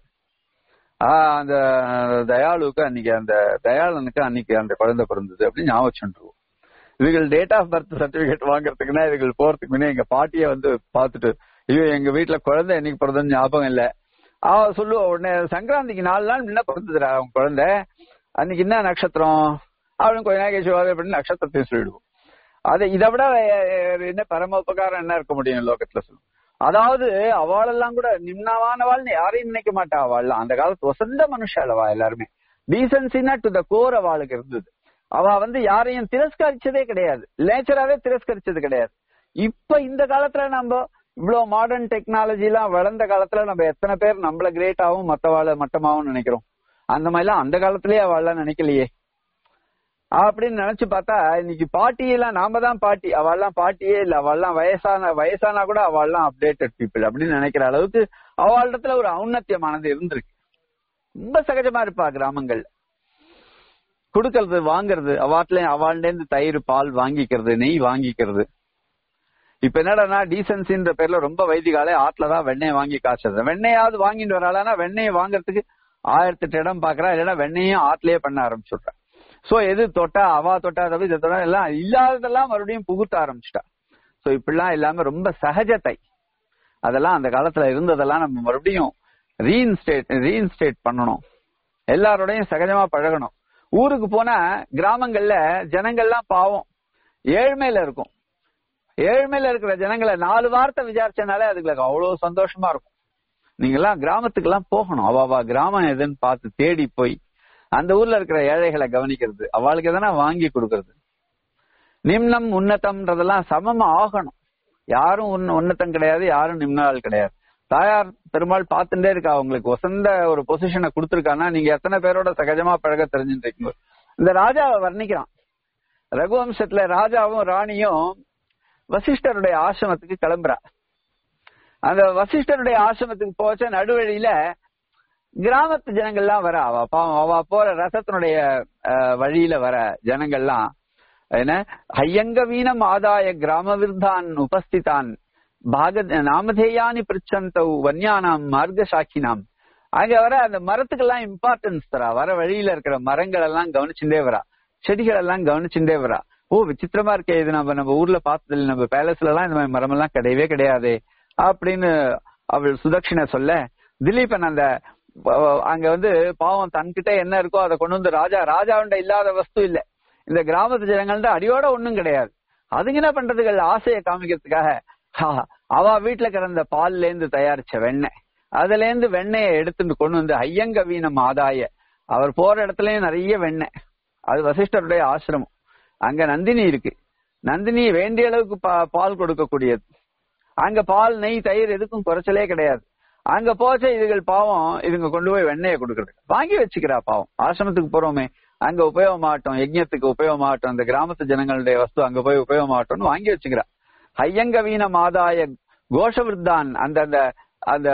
ஆஹ் அந்த தயாளுக்கு அன்னைக்கு அந்த தயாளனுக்கு அன்னைக்கு அந்த குழந்தை பிறந்தது அப்படின்னு ஞாபகம் வச்சுருவோம் இவர்கள் டேட் ஆஃப் பர்த் சர்டிபிகேட் வாங்குறதுக்குன்னா இவர்கள் போறதுக்கு முன்னே எங்க பாட்டியை வந்து பார்த்துட்டு ஐயோ எங்க வீட்டுல குழந்தை என்னைக்கு பிறந்ததுன்னு ஞாபகம் இல்ல அவ சொல்லுவா உடனே சங்கராந்திக்கு நாலு நாள் முன்ன பிறந்ததுடா அவன் குழந்தை அன்னைக்கு என்ன நட்சத்திரம் அவளும் கொஞ்ச நாள் கழிச்சு வாங்க அப்படின்னு நட்சத்திரத்தையும் சொல்லிடுவோம் அது இதை விட வே- என்ன பரம உபகாரம் என்ன இருக்க முடியும் லோகத்துல சொல்லும் அதாவது அவளெல்லாம் கூட நிம்னமானவாள்னு யாரையும் நினைக்க மாட்டா அவள்லாம் அந்த காலத்து வசந்த மனுஷாளவா எல்லாருமே டீசன்சினா டு த கோர் அவளுக்கு இருந்தது அவ வந்து யாரையும் திரஸ்கரிச்சதே கிடையாது நேச்சராவே திரஸ்கரிச்சது கிடையாது இப்ப இந்த காலத்துல நம்ம இவ்வளவு மாடர்ன் டெக்னாலஜி எல்லாம் வளர்ந்த காலத்துல நம்ம எத்தனை பேர் நம்மள கிரேட்டாவும் மத்தவாள மட்டமாவும் நினைக்கிறோம் அந்த மாதிரிலாம் அந்த காலத்திலேயே அவள்லாம் நினைக்கலையே அப்படின்னு நினைச்சு பார்த்தா இன்னைக்கு பாட்டியெல்லாம் நாம தான் பாட்டி அவள்லாம் பாட்டியே இல்ல அவள்லாம் வயசான வயசானா கூட அவள்லாம் அப்டேட்டட் பீப்புள் அப்படின்னு நினைக்கிற அளவுக்கு அவளிடத்துல ஒரு ஔன்னத்தியமானது இருந்திருக்கு ரொம்ப சகஜமா இருப்பா கிராமங்கள் கொடுக்கறது வாங்குறது அவாட்ல அவாள்ல இருந்து தயிர் பால் வாங்கிக்கிறது நெய் வாங்கிக்கிறது இப்ப என்னடான்னா டீசன்சின்ற பேர்ல ரொம்ப வைதிகாலே ஆட்ல தான் வெண்ணெய் வாங்கி காய்ச்சது வெண்ணெயாவது வாங்கிட்டு வராளானா வெண்ணெயை வாங்குறதுக்கு ஆயிரத்தி எட்டு இடம் பாக்குறா இல்லைன்னா வெண்ணெயும் ஆட்லயே பண்ண ஆரம்பிச்சுடுறா சோ எது தொட்டா அவா தொட்டா தவிர இதை தொட்டா எல்லாம் இல்லாததெல்லாம் மறுபடியும் புகுத்த ஆரம்பிச்சிட்டா சோ இப்படிலாம் இல்லாம ரொம்ப சகஜத்தை அதெல்லாம் அந்த காலத்துல இருந்ததெல்லாம் நம்ம மறுபடியும் ரீஇன்ஸ்டேட் ரீஇன்ஸ்டேட் பண்ணணும் எல்லாரோடையும் சகஜமா பழகணும் ஊருக்கு போனா கிராமங்கள்ல ஜனங்கள்லாம் பாவம் ஏழ்மையில இருக்கும் ஏழ்மையில இருக்கிற ஜனங்களை நாலு வார்த்தை விசாரிச்சனாலே அதுங்களுக்கு அவ்வளவு சந்தோஷமா இருக்கும் நீங்க எல்லாம் கிராமத்துக்கு எல்லாம் போகணும் அவாவா கிராமம் எதுன்னு பார்த்து தேடி போய் அந்த ஊர்ல இருக்கிற ஏழைகளை கவனிக்கிறது அவளுக்கு எதனா வாங்கி கொடுக்கறது நிம்னம் உன்னதம்ன்றதெல்லாம் சமமா ஆகணும் யாரும் உன்ன- உன்னதம் கிடையாது யாரும் நிம்னால் கிடையாது தாயார் பெருமாள் பார்த்துட்டே இருக்கா அவங்களுக்கு வசந்த ஒரு பொசிஷனை கொடுத்துருக்கான்னா நீங்க எத்தனை பேரோட சகஜமா பழக தெரிஞ்சுட்டு இருக்கீங்க இந்த ராஜாவை வர்ணிக்கிறான் ரகுவம்சத்துல ராஜாவும் ராணியும் வசிஷ்டருடைய ஆசிரமத்துக்கு கிளம்புறா அந்த வசிஷ்டருடைய ஆசிரமத்துக்கு போச்ச நடுவழியில கிராமத்து ஜனங்கள்லாம் வர அவ பாவம் அவ போற ரசத்தினுடைய அஹ், வழியில வர ஜனங்கள்லாம் என்ன ஹையங்க வீணம் ஆதாய கிராம விருத்தான் உபஸ்திதான் பாக நாமதேயானி பிரிச்சந்தௌ வன்யானாம் மார்க்க சாக்கினாம் அங்க வர அந்த மரத்துக்கெல்லாம் இம்பார்ட்டன்ஸ் தரா வர வழியில இருக்கிற மரங்கள் எல்லாம் கவனிச்சுட்டே வரா செடிகள் எல்லாம் கவனிச்சுட்டே வரா ஓ விசித்திரமா இருக்கே இது நம்ம நம்ம ஊர்ல பார்த்ததில்ல நம்ம பேலஸ்ல எல்லாம் இந்த மாதிரி மரம் எல்லாம் கிடையவே கிடையாதே அப்படின்னு அவள் சுதட்சிணை சொல்ல திலீபன் அந்த அஹ், அங்க வந்து பாவம் தன்கிட்ட என்ன இருக்கோ அதை கொண்டு வந்து ராஜா ராஜாவுண்ட இல்லாத வஸ்து இல்ல இந்த கிராமத்து ஜனங்கள்ட்ட அடியோட ஒண்ணும் கிடையாது அதுங்க என்ன பண்றதுகள் ஆசையை காமிக்கிறதுக்காக ஹா, அவ வீட்டுல கிடந்த பால்ல இருந்து தயாரிச்ச வெண்ணெய் அதுல இருந்து வெண்ணெயை எடுத்துட்டு கொண்டு வந்து ஐயங்க வீணம் ஆதாய அவர் போற இடத்துலயும் நிறைய வெண்ணெய் அது வசிஷ்டருடைய ஆசிரமம் அங்க நந்தினி இருக்கு நந்தினி வேண்டிய அளவுக்கு பா- பால் கொடுக்கக்கூடியது அங்க பால் நெய் தயிர் எதுக்கும் குறைச்சலே கிடையாது அங்க போச்ச இதுகள் பாவம் இதுங்க கொண்டு போய் வெண்ணெயை கொடுக்கறது வாங்கி வச்சுக்கிறா பாவம் ஆசிரமத்துக்கு போறோமே அங்க உபயோகமாகட்டும் யஜ்ஞத்துக்கு உபயோகமாகட்டும் அந்த கிராமத்து ஜனங்களுடைய வஸ்து அங்க போய் உபயோகமாகட்டும்னு வாங்கி வச்சுக்கிறா ஹையங்க வீண மாதாய கோஷவிருத்தான் அந்த அந்த அந்த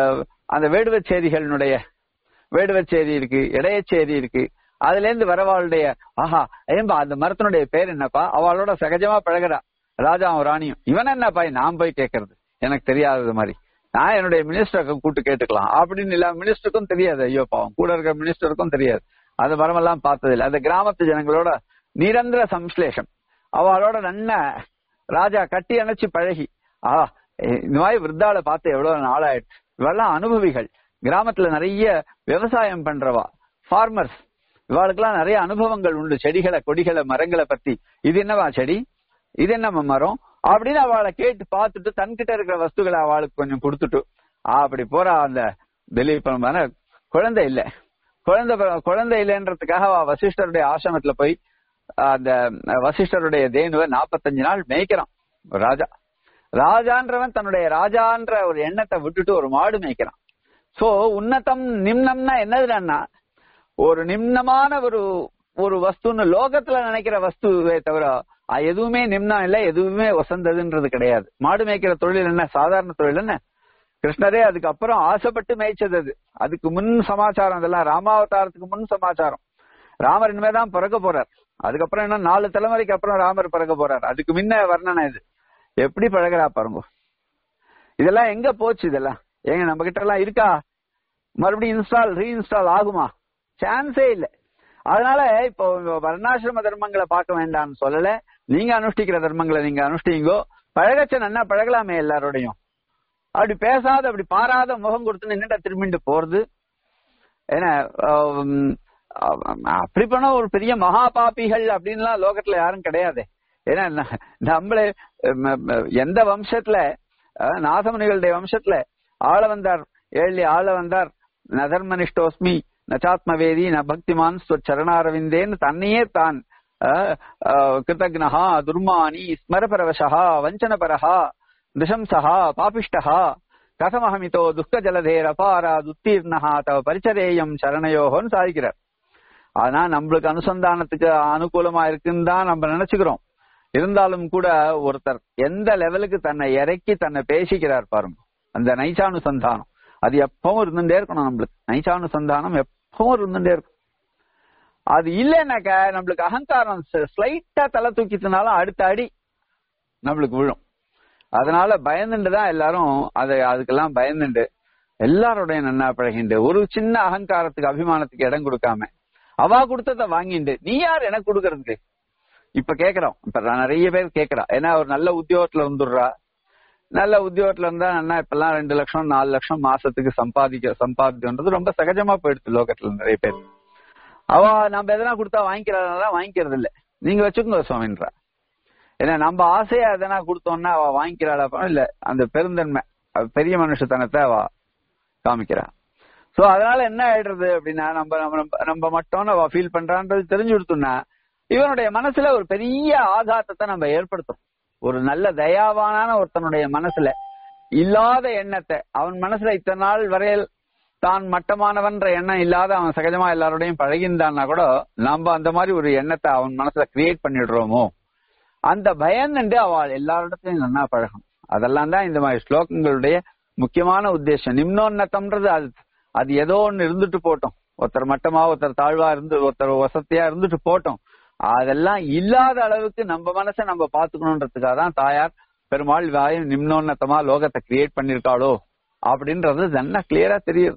அந்த வேடுவச்சேரிகளினுடைய வேடுவச்சேரி இருக்கு இடையச்சேரி இருக்கு அதுல இருந்து வரவாளுடைய ஆஹா ஏன்பா அந்த மரத்தினுடைய பேர் என்னப்பா அவளோட சகஜமா பழகுறா ராஜாவும் ராணியும் இவன் என்னப்பா நான் போய் கேட்கறது எனக்கு தெரியாதது மாதிரி நான் என்னுடைய மினிஸ்டருக்கு கூட்டு கேட்டுக்கலாம் அப்படின்னு இல்ல மினிஸ்டருக்கும் தெரியாது ஐயோ பாவம் கூட இருக்கிற மினிஸ்டருக்கும் தெரியாது அந்த மரமெல்லாம் பார்த்ததில்லை அந்த கிராமத்து ஜனங்களோட நிரந்தர சம்ஸ்லேஷம் அவளோட நன்ன ராஜா கட்டி அணைச்சு பழகி ஆ இந்த மாதிரி விருத்தாள பார்த்து எவ்வளவு நாளாயிடுச்சு இவெல்லாம் அனுபவிகள் கிராமத்துல நிறைய விவசாயம் பண்றவா ஃபார்மர்ஸ் இவாளுக்கெல்லாம் நிறைய அனுபவங்கள் உண்டு செடிகளை கொடிகளை மரங்களை பத்தி இது என்னவா செடி இது என்ன மரம் அப்படின்னு அவளை கேட்டு பார்த்துட்டு தன்கிட்ட இருக்கிற வஸ்துகளை அவளுக்கு கொஞ்சம் கொடுத்துட்டு அப்படி போறா அந்த திலீபமான குழந்தை இல்ல குழந்தை குழந்தை இல்லைன்றதுக்காக அவ வசிஷ்டருடைய ஆசிரமத்துல போய் அந்த வசிஷ்டருடைய தேனுவை நாற்பத்தஞ்சு நாள் மேய்க்கிறான் ராஜா ராஜான்றவன் தன்னுடைய ராஜான்ற ஒரு எண்ணத்தை விட்டுட்டு ஒரு மாடு மேய்க்கிறான் சோ உன்னதம் நிம்னம்னா என்னதுன்னா ஒரு நிம்னமான ஒரு ஒரு வஸ்துன்னு லோகத்துல நினைக்கிற வஸ்துவே தவிர எதுவுமே நிம்னம் இல்ல எதுவுமே வசந்ததுன்றது கிடையாது மாடு மேய்க்கிற தொழில் என்ன சாதாரண தொழில் என்ன கிருஷ்ணரே அதுக்கப்புறம் ஆசைப்பட்டு மேய்ச்சது அது அதுக்கு முன் சமாச்சாரம் அதெல்லாம் ராமாவதாரத்துக்கு முன் சமாச்சாரம் ராமர் இனிமேதான் பிறக்க போறார் அதுக்கப்புறம் என்ன நாலு தலைமுறைக்கு அப்புறம் ராமர் பிறக்க போறார் அதுக்கு முன்ன வர்ணனை இது எப்படி பழகிறா பாருங்க இதெல்லாம் எங்க போச்சு இதெல்லாம் ஏங்க நம்ம கிட்ட எல்லாம் இருக்கா மறுபடியும் இன்ஸ்டால் ரீஇன்ஸ்டால் ஆகுமா சான்ஸே இல்ல அதனால இப்போ வர்ணாசிரம தர்மங்களை பார்க்க வேண்டாம்னு சொல்லல நீங்க அனுஷ்டிக்கிற தர்மங்களை நீங்க அனுஷ்டிங்கோ பழகச்ச நன்னா பழகலாமே எல்லாரோடையும் அப்படி பேசாத அப்படி பாராத முகம் கொடுத்து நின்னுட்ட திரும்பிட்டு போறது ஏன்னா அப்படி பண்ண ஒரு பெரிய மகா பாப்பிகள் அப்படின்லாம் லோகத்துல யாரும் கிடையாது ஏன்னா நம்மளே எந்த வம்சத்துல நாசமுனிகளுடைய வம்சத்துல ஆள வந்தார் ஏழி ஆள வந்தார் நதர்மனிஷ்டோஸ்மி நச்சாத்மவேதி ந பக்திமான் சரணாரவிந்தேன்னு தன்னையே தான் கிருத்தக்னஹா துர்மானி ஸ்மரபரவசா வஞ்சனபரஹா நிஷம்சா பாபிஷ்டஹா கதமஹமிதோ துக்க ஜலதேர் அபாராத் உத்தீர்ணஹா தவ பரிச்சரேயம் சரணையோகன்னு சாதிக்கிறார் ஆனா நம்மளுக்கு அனுசந்தானத்துக்கு அனுகூலமா இருக்குன்னு தான் நம்ம நினைச்சுக்கிறோம் இருந்தாலும் கூட ஒருத்தர் எந்த லெவலுக்கு தன்னை இறக்கி தன்னை பேசிக்கிறார் பாருங்க அந்த நைச்சானுசந்தானம் அது எப்பவும் இருந்துட்டே இருக்கணும் நம்மளுக்கு நைச்சானுசந்தானம் எப்பவும் இருந்துட்டே இருக்கும் அது இல்லைன்னாக்க நம்மளுக்கு அகங்காரம் ஸ்லைட்டா தலை தூக்கிட்டனாலும் அடுத்த அடி நம்மளுக்கு விழும் அதனால பயந்துட்டு தான் எல்லாரும் அதை அதுக்கெல்லாம் பயந்துண்டு எல்லாரோடைய நன்னா பழகிண்டு ஒரு சின்ன அகங்காரத்துக்கு அபிமானத்துக்கு இடம் கொடுக்காம அவா கொடுத்தத வாங்கிண்டு நீ யார் எனக்கு கொடுக்கறதுக்கு இப்ப கேக்குறோம் இப்ப நிறைய பேர் கேக்குறா ஏன்னா ஒரு நல்ல உத்தியோகத்துல இருந்துடுறா நல்ல உத்தியோகத்துல இருந்தா என்ன இப்பெல்லாம் ரெண்டு லட்சம் நாலு லட்சம் மாசத்துக்கு சம்பாதிக்க சம்பாதிக்கன்றது ரொம்ப சகஜமா போயிடுச்சு லோகத்துல நிறைய பேர் அவ நம்ம எதனா கொடுத்தா வாங்கிக்கிறதா வாங்கிக்கிறது இல்ல நீங்க வச்சுக்கோங்க சுவாமின்றா ஏன்னா நம்ம ஆசையா எதனா கொடுத்தோம்னா அவ வாங்கிக்கிறாளா இல்ல அந்த பெருந்தன்மை பெரிய மனுஷத்தனத்தை அவ காமிக்கிறா சோ அதனால என்ன ஆயிடுறது அப்படின்னா நம்ம நம்ம நம்ம மட்டும் அவ ஃபீல் பண்றான்றது தெரிஞ்சு கொடுத்தோம்னா இவனுடைய மனசுல ஒரு பெரிய ஆகாத்தத்தை நம்ம ஏற்படுத்தும் ஒரு நல்ல தயாவான ஒருத்தனுடைய மனசுல இல்லாத எண்ணத்தை அவன் மனசுல இத்தனை நாள் வரையில் தான் மட்டமானவன்ற எண்ணம் இல்லாத அவன் சகஜமா எல்லாரோடையும் பழகின்றான்னா கூட நம்ம அந்த மாதிரி ஒரு எண்ணத்தை அவன் மனசுல கிரியேட் பண்ணிடுறோமோ அந்த பயந்துண்டு அவள் எல்லாரிடத்தையும் நல்லா பழகும் அதெல்லாம் தான் இந்த மாதிரி ஸ்லோகங்களுடைய முக்கியமான உத்தேசம் நிம்னோன்னத்தம்ன்றது அது அது ஏதோ ஒன்னு இருந்துட்டு போட்டோம் ஒருத்தர் மட்டமா ஒருத்தர் தாழ்வா இருந்து ஒருத்தர் வசதியா இருந்துட்டு போட்டோம் அதெல்லாம் இல்லாத அளவுக்கு நம்ம மனசை நம்ம பாத்துக்கணுன்றதுக்காக தான் தாயார் பெருமாள் வாயும் நிம்னோன்னத்தமா லோகத்தை கிரியேட் பண்ணிருக்காளோ அப்படின்றது நல்லா கிளியரா தெரியுது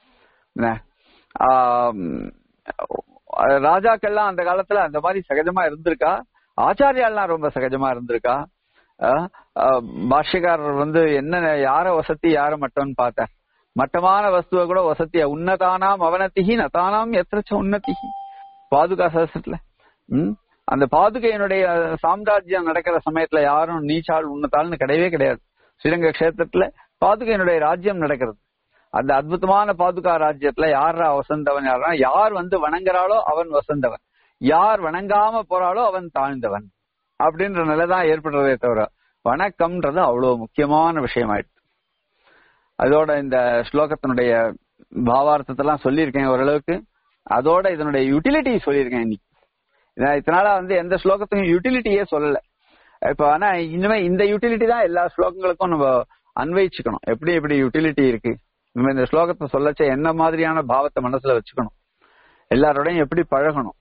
ராஜாக்கள்லாம் அந்த காலத்துல அந்த மாதிரி சகஜமா இருந்திருக்கா ஆச்சாரியாலாம் ரொம்ப சகஜமா இருந்திருக்கா பாஷ்யக்காரர் வந்து என்ன யார வசதி யார மட்டம்னு பார்த்தார் மட்டமான வஸ்துவ கூட வசதியா உன்னதானாம் அவனத்திகி நதானாம் எத்திரச்ச உன்னதிகி பாதுகா சதத்துல உம் அந்த பாதுகையினுடைய சாம்ராஜ்யம் நடக்கிற சமயத்துல யாரும் நீச்சாள் உன்னதாள்னு கிடையவே கிடையாது ஸ்ரீரங்க கஷேத்திரத்துல பாதுகையினுடைய ராஜ்யம் நடக்கிறது அந்த அற்புதமான பாதுகா ராஜ்யத்துல யாரா வசந்தவன் யாரா யார் வந்து வணங்குறாளோ அவன் வசந்தவன் யார் வணங்காம போறாளோ அவன் தாழ்ந்தவன் அப்படின்ற நிலைதான் ஏற்படுறதே தவிர வணக்கம்ன்றது அவ்வளவு முக்கியமான விஷயமாயிடுச்சு அதோட இந்த ஸ்லோகத்தினுடைய பாவார்த்தத்தெல்லாம் சொல்லியிருக்கேன் ஓரளவுக்கு அதோட இதனுடைய யூட்டிலிட்டி சொல்லியிருக்கேன் இன்னைக்கு இதனால வந்து எந்த ஸ்லோகத்துக்கும் யூட்டிலிட்டியே சொல்லல இப்ப ஆனா இனிமே இந்த யூட்டிலிட்டி தான் எல்லா ஸ்லோகங்களுக்கும் நம்ம அன்வயிச்சுக்கணும் எப்படி எப்படி யூட்டிலிட்டி இருக்கு நம்ம இந்த ஸ்லோகத்தை சொல்லச்ச என்ன மாதிரியான பாவத்தை மனசுல வச்சுக்கணும் எல்லாரோடையும் எப்படி பழகணும்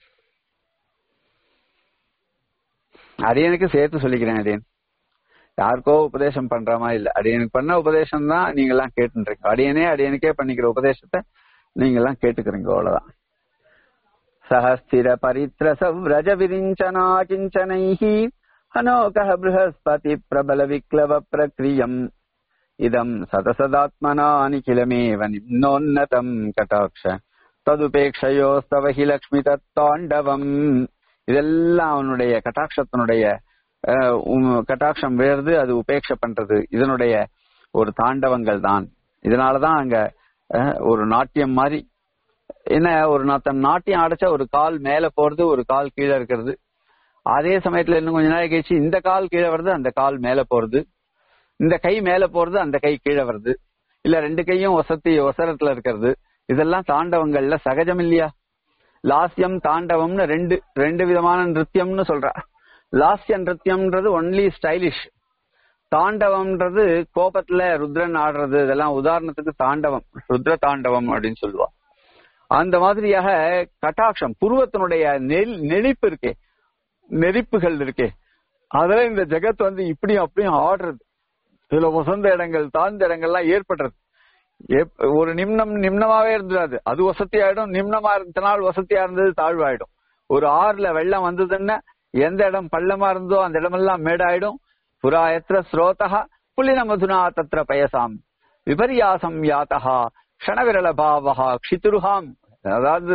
அடியனுக்கு சேர்த்து சொல்லிக்கிறேன் அடியன் யாருக்கோ உபதேசம் பண்ற மாதிரி இல்ல அடியனுக்கு பண்ண உபதேசம் தான் நீங்க எல்லாம் கேட்டுன்றீங்க அடியனே அடியனுக்கே பண்ணிக்கிற உபதேசத்தை நீங்க எல்லாம் கேட்டுக்கிறீங்க அவ்வளவுதான் சஹஸ்திர பரித்ரச விரஜ விரிஞ்சனா கிஞ்சனைஹி அனோகः बृहस्पति प्रबल विक्लव प्रक्रियम् இதம் சதசதாத்மனா நிகிலமேவ நிம்னோன்னதம் கட்டாட்ச ததுபேக்ஷயோஸ்தவ ஹி லக்ஷ்மி தத்தாண்டவம் இதெல்லாம் அவனுடைய கட்டாட்சத்தினுடைய அஹ், உம், கட்டாட்சம் வேறுது அது உபேட்சை பண்றது இதனுடைய ஒரு தாண்டவங்கள் தான் இதனாலதான் அங்க அஹ், ஒரு நாட்டியம் மாதிரி என்ன ஒரு நா- தன் நாட்டியம் அடைச்சா ஒரு கால் மேல போறது ஒரு கால் கீழே இருக்கிறது அதே சமயத்துல இன்னும் கொஞ்ச நாள் கழிச்சு இந்த கால் கீழே வருது அந்த கால் மேல போறது இந்த கை மேல போறது அந்த கை கீழே வருது இல்ல ரெண்டு கையும் ஒசத்தி ஒசரத்துல இருக்கிறது இதெல்லாம் தாண்டவங்கள்ல சகஜம் இல்லையா லாஸ்யம் தாண்டவம்னு ரெண்டு ரெண்டு விதமான நிருத்தியம்னு சொல்றா லாஸ்ய நிருத்தியம்ன்றது ஒன்லி ஸ்டைலிஷ் தாண்டவம்ன்றது கோபத்துல ருத்ரன் ஆடுறது இதெல்லாம் உதாரணத்துக்கு தாண்டவம் ருத்ர தாண்டவம் அப்படின்னு சொல்லுவா அந்த மாதிரியாக கட்டாட்சம் புருவத்தினுடைய நெல் நெளிப்பு இருக்கே நெரிப்புகள் இருக்கே அதுல இந்த ஜெகத் வந்து இப்படியும் அப்படியும் ஆடுறது இதுல வசந்த இடங்கள் தாழ்ந்த இடங்கள்லாம் ஏற்படுறது எப்- ஒரு நிம்னம் நிம்னமாவே இருந்துடாது அது வசதி ஆயிடும் நிம்னமா இருந்த நாள் வசதியா இருந்தது தாழ்வாயிடும் ஒரு ஆறுல வெள்ளம் வந்ததுன்னா எந்த இடம் பள்ளமா இருந்தோ அந்த இடமெல்லாம் மேடாயிடும் புரா எத்திர ஸ்ரோதா புலின மதுனா தத்ர பயசாம் விபரியாசம் யாத்தகா க்ஷணவிரல பாவகா க்ஷிதுருஹாம் அதாவது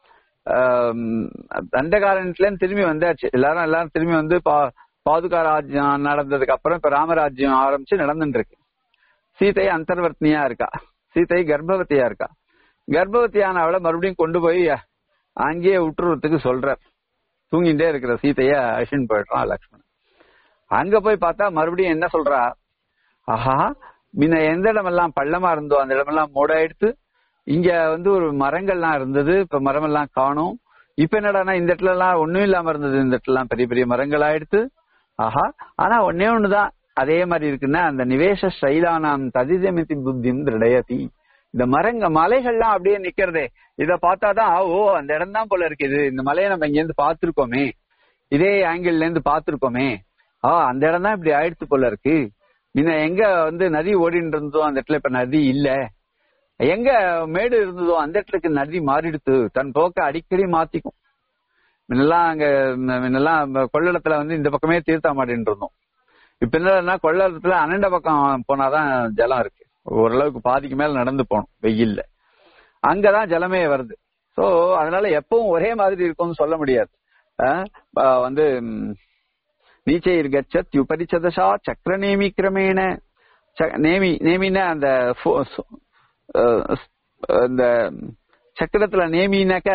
ஆம், தண்டகாரண்யத்துல இருந்து திரும்பி வந்தாச்சு எல்லாரும் எல்லாரும் திரும்பி வந்து பா- பாதுகா ராஜ்யம் நடந்ததுக்கு அப்புறம் இப்ப ராமராஜ்யம் ஆரம்பிச்சு நடந்துட்டு இருக்கு சீதை அந்தர்வர்த்தினியா இருக்கா சீதை கர்ப்பவதியா இருக்கா கர்ப்பவதியான அவளை மறுபடியும் கொண்டு போய் அங்கேயே விட்டுறதுக்கு சொல்ற தூங்கிட்டே இருக்கிற சீதைய அழிச்சுன்னு போயிடுறான் லக்ஷ்மணன் அங்க போய் பார்த்தா மறுபடியும் என்ன சொல்றா ஆஹா முன்ன எந்த இடமெல்லாம் பள்ளமா இருந்தோ அந்த இடமெல்லாம் மூடாயிடுத்து இங்க வந்து ஒரு மரங்கள்லாம் இருந்தது இப்ப மரமெல்லாம் காணும் இப்ப என்னடான்னா இந்த இடத்துல எல்லாம் ஒண்ணும் இல்லாம இருந்தது இந்த இடத்துல எல்லாம் பெரிய பெரிய மரங்கள் ஆயிடுத்து ஆஹா ஆனா ஒன்னே ஒண்ணுதான் அதே மாதிரி இருக்குன்னா அந்த நிவேச சைலானாம் ததிதமிதி புத்திம் திருடயதி இந்த மரங்க மலைகள்லாம் அப்படியே நிக்கிறதே இத பார்த்தாதான் ஓ அந்த இடம் தான் போல இருக்குது இந்த மலையை நம்ம இங்க இருந்து பாத்திருக்கோமே இதே ஆங்கிள் இருந்து பாத்திருக்கோமே ஆ அந்த இடம் தான் இப்படி ஆயிடுத்து போல இருக்கு முன்ன எங்க வந்து நதி ஓடிட்டு இருந்ததோ அந்த இடத்துல இப்ப நதி இல்ல எங்க மேடு இருந்ததோ அந்த இடத்துக்கு நதி மாறிடுத்து தன் போக்க அடிக்கடி மாத்திக்கும் முன்னெல்லாம் அங்க ம- முன்னெல்லாம் கொள்ளளத்துல வந்து இந்த பக்கமே தீர்த்தம் மாட்டின்னு இருந்தோம் இப்ப என்னன்னா கொள்ளளத்துல அனண்ட பக்கம் போனாதான் ஜலம் இருக்கு ஓரளவுக்கு பாதிக்கு மேல நடந்து போகணும் வெயில்ல அங்கதான் ஜலமே வருது சோ அதனால எப்பவும் ஒரே மாதிரி இருக்கும்னு சொல்ல முடியாது அஹ் அஹ் வந்து ம், நீச்சைர் கச்சத் உபரிச்சதசா சக்கர நேமி கிரமேண ச- நேமி நேமின்னா அந்த ஃபோ- சு- அஹ் ஸ்- இந்த சக்கரத்துல நேமினாக்க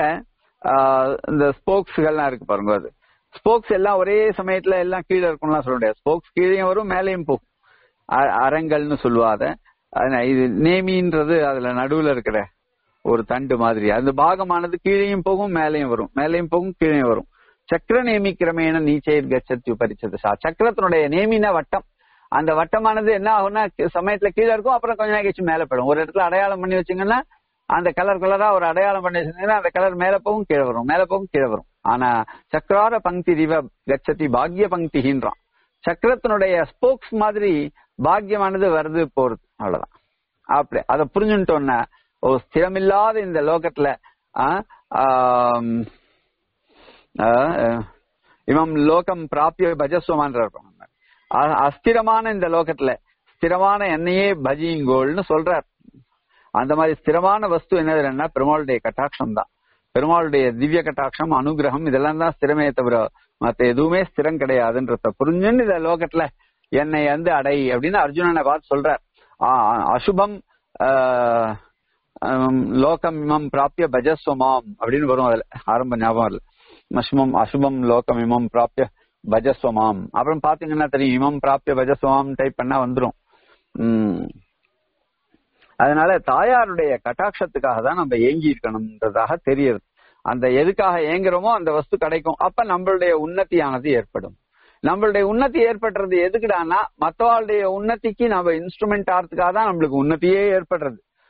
ஆஹ் இந்த ஸ்போக்ஸ்கள்லாம் இருக்கு பாருங்க அது ஸ்போக்ஸ் எல்லாம் ஒரே சமயத்துல எல்லாம் கீழே இருக்கும்லாம் சொல்ல முடியாது ஸ்போக்ஸ் கீழே வரும் மேலேயும் போகும் அ- அரங்கல்னு சொல்லுவாத இது நேமின்றது அதுல நடுவுல இருக்கிற ஒரு தண்டு மாதிரி அந்த பாகமானது கீழேயும் போகும் மேலேயும் வரும் மேலேயும் போகும் கீழே வரும் சக்கர நேமி கிரமேண நீச்சைர் கச்சத்தி பரிச்சது சா சக்கரத்தினுடைய நேமின வட்டம் அந்த வட்டமானது என்ன ஆகும்னா கி- சமயத்துல கீழே இருக்கும் அப்புறம் கொஞ்ச நேரம் கழிச்சு மேல போயிடும் ஒரு இடத்துல அடையாளம் பண்ணி வச்சீங்கன்னா அந்த கலர் கலரா ஒரு அடையாளம் பண்ணி வச்சீங்கன்னா அந்த கலர் மேல போகும் கீழே வரும் மேல போகும் கீழே வரும் ஆனா சக்கரார பங்கி ரிவ கச்சதி பாக்ய பங்கின்றான் சக்கரத்தினுடைய ஸ்போக்ஸ் மாதிரி பாக்கியமானது வருது போறது அவ்வளவுதான் அப்படி அதை புரிஞ்சுட்டோம்னா ஓ ஸ்திரமில்லாத இந்த லோகத்துல ஆ, ஆம், ஆ, இவம் லோகம் பிராப்பிய பஜஸ்வமான்ற அ- அஸ்திரமான இந்த லோகத்துல ஸ்திரமான என்னையே பஜிங்கோள்னு சொல்றார் அந்த மாதிரி ஸ்திரமான வஸ்து என்னதுன்னா பெருமாளுடைய கட்டாட்சம் தான் பெருமாளுடைய திவ்ய கட்டாட்சம் அனுகிரகம் இதெல்லாம் தான் ஸ்திரமே தவிர மத்த எதுவுமே ஸ்திரம் கிடையாதுன்றத புரிஞ்சுன்னு இந்த லோகத்துல என்னை வந்து அடை அப்படின்னு அர்ஜுனனை பார்த்து சொல்றார் ஆ, அசுபம் ஆ, ஆம், லோகம் இமம் பிராப்பிய பஜஸ்வமாம் அப்படின்னு வரும் அதுல ஆரம்ப ஞாபகம் இல்ல அசுபம் அசுபம் லோகம் இமம் பிராப்பிய பஜஸ்வமாம் அப்புறம் பாத்தீங்கன்னா தெரியும் இமம் பிராப்பிய பஜஸ்வமாம் டைப் பண்ணா வந்துரும் உம் அதனால தாயாருடைய கட்டாட்சத்துக்காக தான் நம்ம ஏங்கி இருக்கணும்ன்றதாக தெரியுது அந்த எதுக்காக ஏங்குறோமோ அந்த வஸ்து கிடைக்கும் அப்ப நம்மளுடைய உன்னதியானது ஏற்படும் நம்மளுடைய உன்னதி ஏற்படுறது எதுக்குடான்னா மத்தவாளுடைய உன்னதிக்கு நம்ம இன்ஸ்ட்ருமெண்ட் ஆகிறதுக்காக தான் நம்மளுக்கு உன்னதியே ஏற்படுறது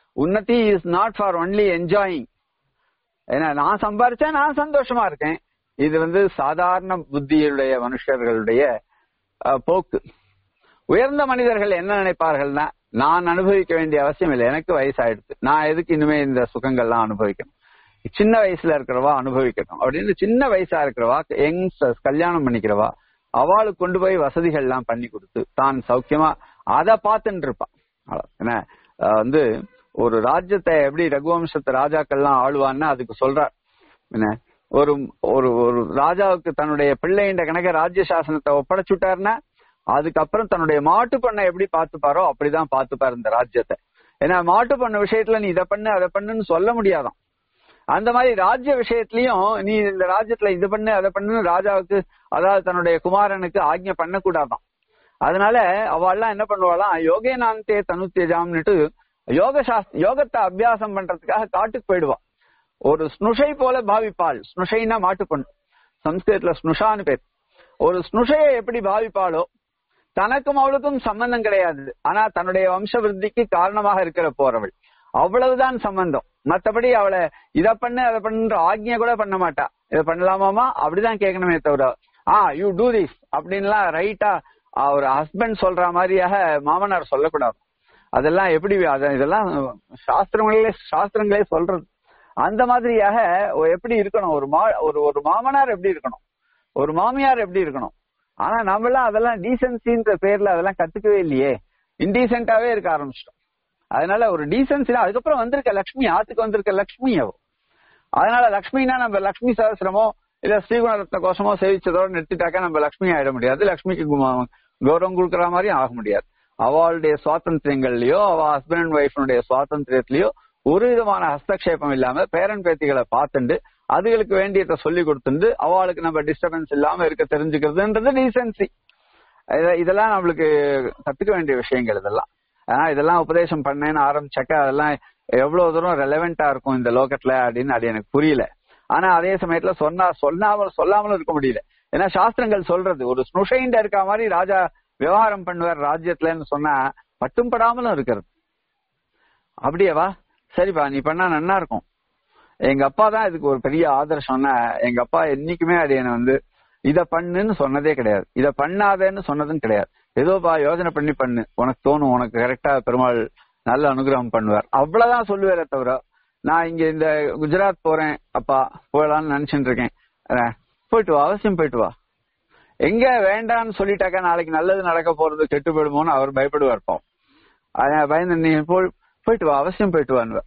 உன்னதி is not for only enjoying ஏன்னா நான் சம்பாரிச்சா நான் சந்தோஷமா இருக்கேன் இது வந்து சாதாரண புத்தியுடைய மனுஷர்களுடைய அஹ், போக்கு உயர்ந்த மனிதர்கள் என்ன நினைப்பார்கள்னா நான் அனுபவிக்க வேண்டிய அவசியம் இல்லை எனக்கு வயசாயிடுது நான் எதுக்கு இனிமே இந்த சுகங்கள்லாம் அனுபவிக்கணும் சின்ன வயசுல இருக்கிறவா அனுபவிக்கட்டும் அப்படின்னு சின்ன வயசா இருக்கிறவா யங்ஸ்டர்ஸ் கல்யாணம் பண்ணிக்கிறவா அவளுக்கு கொண்டு போய் வசதிகள் எல்லாம் பண்ணி கொடுத்து தான் சௌக்கியமா அதை பார்த்துட்டு இருப்பான் அவ்வளவு. என்ன அஹ் வந்து ஒரு ராஜ்யத்தை எப்படி ரகுவம்சத்து ராஜாக்கள்லாம் ஆளுவான்னு அதுக்கு சொல்றார் என்ன ஒரு ஒரு ஒரு ராஜாவுக்கு தன்னுடைய பிள்ளைன்ற கணக்க ராஜ்ய சாசனத்தை ஒப்படைச்சுட்டாருன்னா அதுக்கப்புறம் தன்னுடைய மாட்டு பண்ணை எப்படி பார்த்துப்பாரோ அப்படிதான் பார்த்துப்பாரு இந்த ராஜ்யத்தை ஏன்னா மாட்டு பண்ண விஷயத்துல நீ இதை பண்ணு அதை பண்ணுன்னு சொல்ல முடியாதாம் அந்த மாதிரி ராஜ்ய விஷயத்திலயும் நீ இந்த ராஜ்யத்துல இது பண்ணு அதை பண்ணுன்னு ராஜாவுக்கு அதாவது தன்னுடைய குமாரனுக்கு ஆக்ஞை பண்ணக்கூடாதாம் அதனால அவள்லாம் என்ன பண்ணுவாளாம் யோகேனாந்தே தனுத்தேஜாம்னுட்டு யோக சாஸ்திர யோகத்தை அபியாசம் பண்றதுக்காக காட்டுக்கு போயிடுவா ஒரு ஸ்னுஷை போல பாவிப்பாள் ஸ்னுஷைனா மாட்டுப்பொண்ணு சம்ஸ்கிருதத்துல ஸ்னுஷான்னு பேர் ஒரு ஸ்னுஷையை எப்படி பாவிப்பாளோ தனக்கும் அவளுக்கும் சம்பந்தம் கிடையாது ஆனா தன்னுடைய வம்ச விருத்திக்கு காரணமாக இருக்கிற போறவள் அவ்வளவுதான் சம்பந்தம் மத்தபடி அவளை இத பண்ணு அதை பண்ணுன்ற ஆக்ஞை கூட பண்ண மாட்டா இதை பண்ணலாமாமா அப்படிதான் கேட்கணுமே தவிர ஆ யூ டூ திஸ் அப்படின்லாம் ரைட்டா ஒரு ஹஸ்பண்ட் சொல்ற மாதிரியாக மாமனார் சொல்லக்கூடாது அதெல்லாம் எப்படி அத- இதெல்லாம் சாஸ்திரங்களே சாஸ்திரங்களே சொல்றது அந்த மாதிரியாக ஒ- எப்படி இருக்கணும் ஒரு மா ஒரு ஒரு மாமனார் எப்படி இருக்கணும் ஒரு மாமியார் எப்படி இருக்கணும் ஆனா நம்மளாம் அதெல்லாம் டீசென்சின்ற பேர்ல அதெல்லாம் கத்துக்கவே இல்லையே இன்டீசென்டாவே இருக்க ஆரம்பிச்சிட்டோம் அதனால ஒரு டீசென்சி அதுக்கப்புறம் வந்திருக்க லக்ஷ்மி ஆத்துக்கு வந்திருக்க லக்ஷ்மி அவ அதனால லக்ஷ்மினா நம்ம லக்ஷ்மி சகசிரமோ இல்ல ஸ்ரீகுணரத்ன கோஷமோ சேவிச்சதோட நிறுத்திட்டாக்கா நம்ம லக்ஷ்மி ஆயிட முடியாது லக்ஷ்மிக்கு கு- கௌரவம் கொடுக்கற மாதிரியும் ஆக முடியாது அவளுடைய சுவாதந்திரங்கள்லயோ அவ ஹஸ்பண்ட் அண்ட் ஒய்ஃபினுடைய சுவாதந்திரத்திலயோ ஒரு விதமான ஹஸ்தக்ஷேபம் இல்லாம பேரன் பேத்திகளை பார்த்துண்டு அதுகளுக்கு வேண்டியதை சொல்லி கொடுத்துண்டு அவளுக்கு நம்ம டிஸ்டர்பன்ஸ் இல்லாம இருக்க தெரிஞ்சுக்கிறதுன்றது டீசென்சி இதெல்லாம் நம்மளுக்கு கத்துக்க வேண்டிய விஷயங்கள் இதெல்லாம் ஆனா இதெல்லாம் உபதேசம் பண்ணேன்னு ஆரம்பிச்சாக்க அதெல்லாம் எவ்வளவு தூரம் ரெலவெண்டா இருக்கும் இந்த லோகத்துல அப்படின்னு அது எனக்கு புரியல ஆனா அதே சமயத்துல சொன்னா சொல்லாமல் சொல்லாமலும் இருக்க முடியல ஏன்னா சாஸ்திரங்கள் சொல்றது ஒரு ஸ்னுஷைண்ட இருக்க மாதிரி ராஜா விவகாரம் பண்ணுவார் ராஜ்யத்துலன்னு சொன்னா பட்டும் படாமலும் இருக்கிறது அப்படியேவா சரிப்பா நீ பண்ணா நன்னா இருக்கும் எங்க அப்பா தான் இதுக்கு ஒரு பெரிய ஆதர்சம்னா எங்க அப்பா என்னைக்குமே அது என்ன வந்து இத பண்ணுன்னு சொன்னதே கிடையாது இத பண்ணாதேன்னு சொன்னதும் கிடையாது ஏதோப்பா யோசனை பண்ணி பண்ணு உனக்கு தோணும் உனக்கு கரெக்டா பெருமாள் நல்ல அனுகிரகம் பண்ணுவார் அவ்வளவுதான் சொல்லுவாரே தவிர நான் இங்க இந்த குஜராத் போறேன் அப்பா போகலாம்னு நினைச்சிட்டு இருக்கேன் அஹ், போயிட்டு வா அவசியம் போயிட்டு வா எங்க வேண்டாம்னு சொல்லிட்டாக்கா நாளைக்கு நல்லது நடக்க போறது கெட்டு போயிடுமோன்னு அவர் பயப்படுவார் பாவம் அதான் பயந்து நீ போய் போயிட்டு வா அவசியம் போயிட்டு வான்னு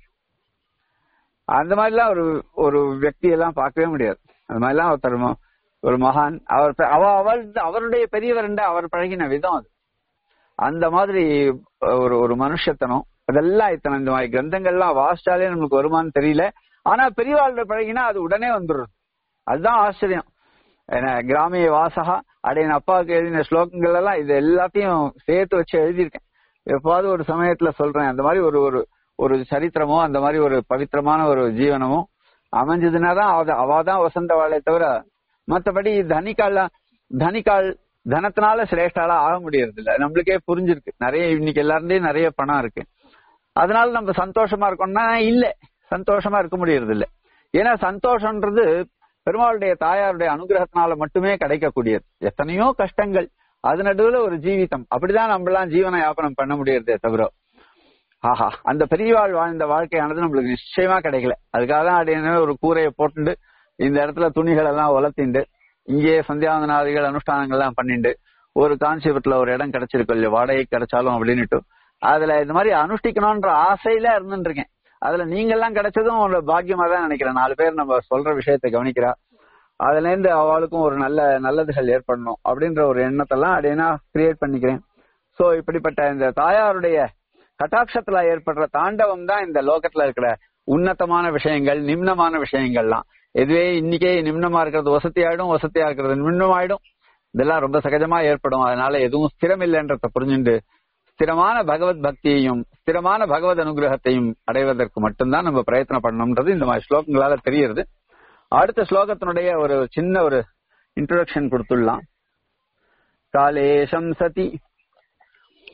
அந்த மாதிரிலாம் ஒரு ஒரு വ്യക്തി எல்லாம் பார்க்கவே முடியாது அந்த மாதிரிலாம் ஒருத்தர் ம- ஒரு மகான் அவர் ப- அவ அவள் அவருடைய பெரியவர் அவர் பழகின விதம் அது அந்த மாதிரி ஒரு ஒரு மனுஷத்தனம் அதெல்லாம் இத்தனை இந்த மாதிரி கிரந்தங்கள்லாம் வாசிச்சாலே நமக்கு வருமான்னு தெரியல ஆனா பெரியவாள்கிட்ட பழகினா அது உடனே வந்துடுறது அதுதான் ஆச்சரியம் ஏன்னா கிராமிய வாசகா அடைய என் அப்பாவுக்கு எழுதின ஸ்லோகங்கள் எல்லாம் இது எல்லாத்தையும் சேர்த்து வச்சு எழுதியிருக்கேன் எப்பாவது ஒரு சமயத்துல சொல்றேன் அந்த மாதிரி ஒரு ஒரு ஒரு சரித்திரமோ அந்த மாதிரி ஒரு பவித்திரமான ஒரு ஜீவனமோ அமைஞ்சதுன்னா தான் அவ அவாதான் வசந்தவாளே தவிர மத்தபடி தனிக்கால தனிக்கால் தனத்தினால சிரேஷ்டாலா ஆக முடியறது இல்ல நம்மளுக்கே புரிஞ்சிருக்கு நிறைய இன்னைக்கு எல்லாருந்தே நிறைய பணம் இருக்கு அதனால நம்ம சந்தோஷமா இருக்கோம்னா இல்ல சந்தோஷமா இருக்க முடியறது இல்ல ஏன்னா சந்தோஷம்ன்றது பெருமாளுடைய தாயாருடைய அனுகிரகத்தினால மட்டுமே கிடைக்கக்கூடியது எத்தனையோ கஷ்டங்கள் அது நடுவுல ஒரு ஜீவிதம் அப்படிதான் நம்மளாம் ஜீவன யாபனம் பண்ண முடியறதே தவிர ஆஹா அந்த பெரியவாள் வாழ்ந்த வாழ்க்கையானது நம்மளுக்கு நிச்சயமா கிடைக்கல அதுக்காக தான் அப்படின்னு ஒரு கூரையை போட்டுண்டு இந்த இடத்துல துணிகள் எல்லாம் உலர்த்திண்டு இங்கேயே சந்தியாவந்தனாதிகள் அனுஷ்டானங்கள் எல்லாம் பண்ணிண்டு ஒரு காஞ்சிபுரத்துல ஒரு இடம் கிடைச்சிருக்கு இல்லையா வாடகை கிடைச்சாலும் அப்படின்னுட்டு அதுல இந்த மாதிரி அனுஷ்டிக்கணும்ன்ற ஆசையில இருந்துட்டு இருக்கேன் அதுல நீங்க எல்லாம் கிடைச்சதும் ஒரு பாக்கியமா தான் நினைக்கிறேன் நாலு பேர் நம்ம சொல்ற விஷயத்தை கவனிக்கிறா அதுல இருந்து அவளுக்கும் ஒரு நல்ல நல்லதுகள் ஏற்படணும் அப்படின்ற ஒரு எண்ணத்தெல்லாம் அப்படின்னா கிரியேட் பண்ணிக்கிறேன் சோ இப்படிப்பட்ட இந்த தாயாருடைய கட்டாட்சத்துல ஏற்படுற தாண்டவம் தான் இந்த லோகத்துல இருக்கிற உன்னதமான விஷயங்கள் நிம்னமான விஷயங்கள்லாம் எதுவே இன்னைக்கே நிம்னமா இருக்கிறது வசதி ஆயிடும் வசதியா இருக்கிறது நிம்னம் ஆயிடும் இதெல்லாம் ரொம்ப சகஜமா ஏற்படும் அதனால எதுவும் ஸ்திரம் இல்லைன்றத புரிஞ்சுண்டு ஸ்திரமான பகவத் பக்தியையும் ஸ்திரமான பகவத் அனுகிரகத்தையும் அடைவதற்கு மட்டும்தான் நம்ம பிரயத்தனம் பண்ணணும்ன்றது இந்த மாதிரி ஸ்லோகங்களால தெரியுது அடுத்த ஸ்லோகத்தினுடைய ஒரு சின்ன ஒரு இன்ட்ரோடக்ஷன் கொடுத்துடலாம் காலேஷம் சதி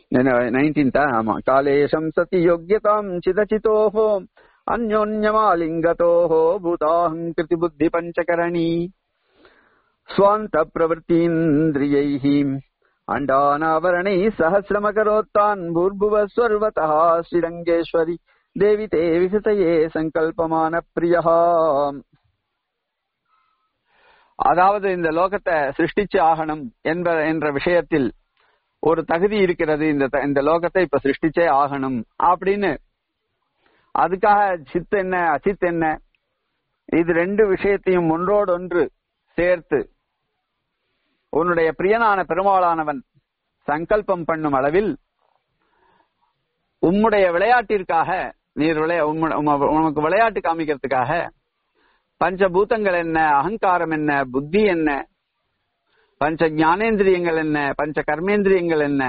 நைன்டீன்தா ஆமா காலேஷம் சதி யோக்கியதாம் சிதச்சிதோஹோ அந்யோன்யமாலிங்கதோஹோ பூதாஹங்கிருதி புத்தி பஞ்சகரணி ஸ்வாந்த பிரவருத்தீந்திரியைः அண்டானாவரணை சஹசிரமகரோத்தான் பூர்புவ ஸ்வர்வதா ஸ்ரீரங்கேஸ்வரி தேவி தே விகசயே சங்கல்பமான பிரியா அதாவது இந்த லோகத்தை சிருஷ்டிச்சு ஆகணும் என்ப என்ற விஷயத்தில் ஒரு தகுதி இருக்கிறது இந்த த- இந்த லோகத்தை இப்ப சிருஷ்டிச்சே ஆகணும் அப்படின்னு அதுக்காக சித் என்ன அசித் என்ன இது ரெண்டு விஷயத்தையும் ஒன்றோடொன்று சேர்த்து உன்னுடைய பிரியனான பெருமாளானவன் சங்கல்பம் பண்ணும் அளவில் உம்முடைய விளையாட்டிற்காக நீர் விளையா உம்ம- உம்ம- உனக்கு விளையாட்டு காமிக்கிறதுக்காக பஞ்சபூதங்கள் என்ன அகங்காரம் என்ன புத்தி என்ன பஞ்ச ஞானேந்திரியங்கள் என்ன பஞ்ச கர்மேந்திரியங்கள் என்ன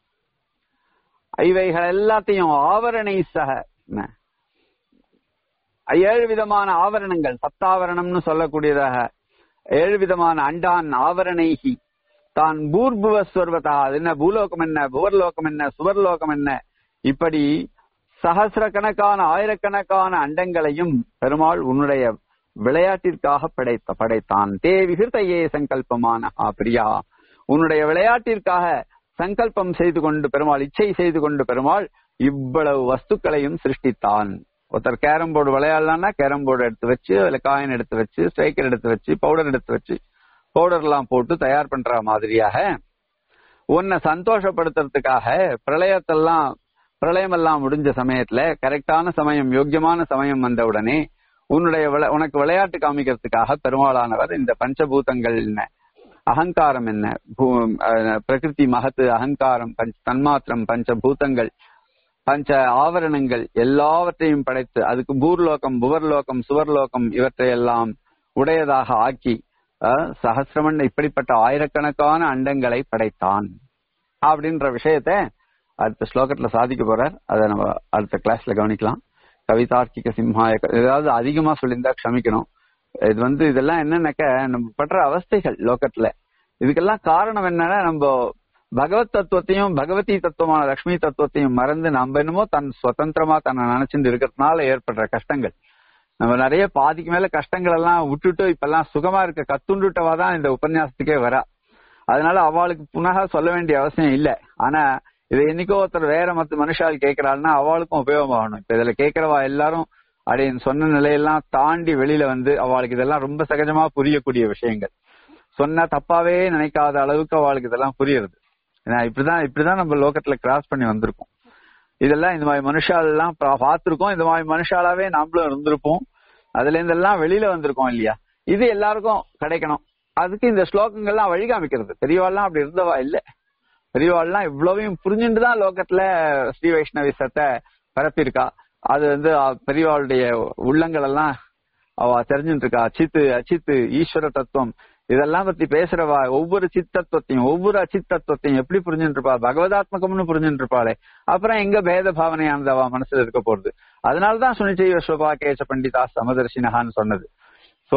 இவைகள் எல்லாத்தையும் ஆவரணை சக என்ன? ஏழு விதமான ஆவரணங்கள் சத்தாவரணம்னு சொல்லக்கூடியதாக ஏழு விதமான அண்டான் ஆவரணைகி தான் பூர்புவஸ்வர்வதா அது என்ன பூலோகம் என்ன புவர்லோகம் என்ன சுவர்லோகம் என்ன இப்படி சகசிர கணக்கான ஆயிரக்கணக்கான அண்டங்களையும் பெருமாள் உன்னுடைய விளையாட்டிற்காக படைத்த படைத்தான் தே விகிருத்தையே சங்கல்பமான ஆ பிரியா உன்னுடைய விளையாட்டிற்காக சங்கல்பம் செய்து கொண்டு பெருமாள் இச்சை செய்து கொண்டு பெருமாள் இவ்வளவு வஸ்துக்களையும் சிருஷ்டித்தான் ஒருத்தர் கேரம் போர்டு விளையாடலாம்னா கேரம் போர்டு எடுத்து வச்சு அதுல காயின் எடுத்து வச்சு ஸ்ட்ரைக்கர் எடுத்து வச்சு பவுடர் எடுத்து வச்சு பவுடர் எல்லாம் போட்டு தயார் பண்ற மாதிரியாக உன்னை சந்தோஷப்படுத்துறதுக்காக பிரளயத்தெல்லாம் பிரளயம் எல்லாம் முடிஞ்ச சமயத்துல கரெக்டான சமயம் யோக்கியமான சமயம் வந்த உடனே உன்னுடைய விளை- உனக்கு விளையாட்டு காமிக்கிறதுக்காக பெருமாளானவர் இந்த பஞ்சபூதங்கள் என்ன அகங்காரம் என்ன பூ- அஹ், பிரகிருதி மகத்து அகங்காரம் பஞ்ச தன்மாத்திரம் பஞ்சபூதங்கள் பஞ்ச ஆவரணங்கள் எல்லாவற்றையும் படைத்து அதுக்கு பூர்லோகம் புவர்லோகம் சுவர்லோகம் இவற்றையெல்லாம் உடையதாக ஆக்கி அஹ், சஹஸ்ரமன் இப்படிப்பட்ட ஆயிரக்கணக்கான அண்டங்களை படைத்தான் அப்படின்ற விஷயத்த அடுத்த ஸ்லோகத்துல சாதிக்க போறார் அதை நம்ம அடுத்த கிளாஸ்ல கவனிக்கலாம் கவிதார்க்கிக சிம்ஹாய ஏதாவது அதிகமா சொல்லியிருந்தா க்ஷமிக்கணும் இது வந்து இதெல்லாம் என்னன்னாக்க நம்ம படுற அவஸ்தைகள் லோகத்துல இதுக்கெல்லாம் காரணம் என்னன்னா நம்ம பகவத் தத்துவத்தையும் பகவதி தத்துவமான லக்ஷ்மி தத்துவத்தையும் மறந்து நம்ம என்னமோ தன் சுதந்திரமா தன்னை நினைச்சுட்டு இருக்கிறதுனால ஏற்படுற கஷ்டங்கள் நம்ம நிறைய பாதிக்கு மேல கஷ்டங்கள் எல்லாம் விட்டுட்டு இப்ப எல்லாம் சுகமா இருக்க கத்துண்டுட்டவா தான் இந்த உபன்யாசத்துக்கே வரா அதனால அவளுக்கு புனக சொல்ல வேண்டிய அவசியம் இல்ல ஆனா இதை என்னைக்கோ ஒருத்தர் வேற மத்த மனுஷால் கேட்கிறாள்னா அவளுக்கும் உபயோகமாகணும் இப்ப இதுல கேட்கிறவா எல்லாரும் அப்படின்னு சொன்ன நிலையெல்லாம் தாண்டி வெளியில வந்து அவளுக்கு இதெல்லாம் ரொம்ப சகஜமா புரியக்கூடிய விஷயங்கள் சொன்னா தப்பாவே நினைக்காத அளவுக்கு அவளுக்கு இதெல்லாம் புரியுறது ஏன்னா இப்படிதான் இப்படிதான் நம்ம லோகத்துல கிராஸ் பண்ணி வந்திருக்கோம் இதெல்லாம் இந்த மாதிரி மனுஷால் எல்லாம் பா- பார்த்திருக்கோம் இந்த மாதிரி மனுஷாலாவே நாமளும் இருந்திருப்போம் அதுல இருந்தெல்லாம் வெளியில வந்திருக்கோம் இல்லையா இது எல்லாருக்கும் கிடைக்கணும் அதுக்கு இந்த ஸ்லோகங்கள்லாம் வழிகாமிக்கிறது பெரியவாள்லாம் அப்படி இருந்தவா இல்ல பெரியவாள்லாம் இவ்வளவையும் புரிஞ்சுட்டு தான் லோகத்துல ஸ்ரீ வைஷ்ணவிசத்தை பரப்பியிருக்கா அது வந்து அஹ், பெரியவாளுடைய உள்ளங்கள் எல்லாம் அவ தெரிஞ்சுட்டு இருக்கா அச்சித்து அச்சித்து ஈஸ்வர தத்துவம் இதெல்லாம் பத்தி பேசுறவா ஒவ்வொரு சித்தத்துவத்தையும் ஒவ்வொரு அச்சித்தத்துவத்தையும் எப்படி புரிஞ்சுட்டு இருப்பா பகவதாத்மகம்னு புரிஞ்சுட்டு இருப்பாளே அப்புறம் எங்க பேத பாவனையானது அவ மனசுல இருக்க போறது அதனாலதான் சுனிச்சை ஸ்வபா கேச பண்டிதா சமதர்ஷினஹான்னு சொன்னது சோ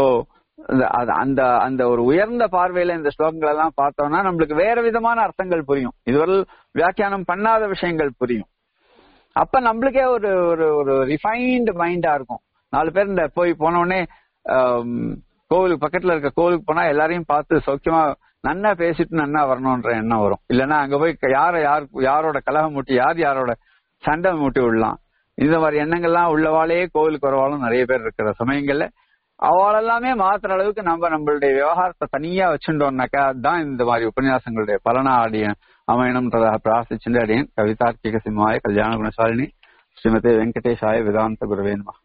அந்த அந்த ஒரு உயர்ந்த பார்வையில இந்த ஸ்லோகங்கள் எல்லாம் பார்த்தோம்னா நம்மளுக்கு வேற விதமான அர்த்தங்கள் புரியும் இதுவரை வியாக்கியானம் பண்ணாத விஷயங்கள் புரியும் அப்ப நம்மளுக்கே ஒரு ஒரு ஒரு ரிஃபைன்டு மைண்டா இருக்கும் நாலு பேர் இந்த போய் போன உடனே ஆம், கோவிலுக்கு பக்கத்துல இருக்க கோவிலுக்கு போனா எல்லாரையும் பார்த்து சௌக்கியமா நன்னா பேசிட்டு நன்னா வரணும்ன்ற எண்ணம் வரும் இல்லைன்னா அங்க போய் யார யார் யாரோட கலகம் மூட்டி யார் யாரோட சண்டை மூட்டி விடலாம் இந்த மாதிரி எண்ணங்கள்லாம் உள்ளவாளே கோவிலுக்கு வரவாளும் நிறைய பேர் இருக்கிற சமயங்கள்ல அவளெல்லாமே மாத்துற அளவுக்கு நம்ம நம்மளுடைய விவகாரத்தை தனியா வச்சுட்டோம்னாக்கா அதுதான் இந்த மாதிரி உபன்யாசங்களுடைய பலனா அடியன் அமையணும்ன்றதாக பிரார்த்திச்சுட்டு அடியன் கவிதார்க்கிக சிம்மாய கல்யாண குணசாலினி ஸ்ரீமதி வெங்கடேஷாய வேதாந்த குருவே நமः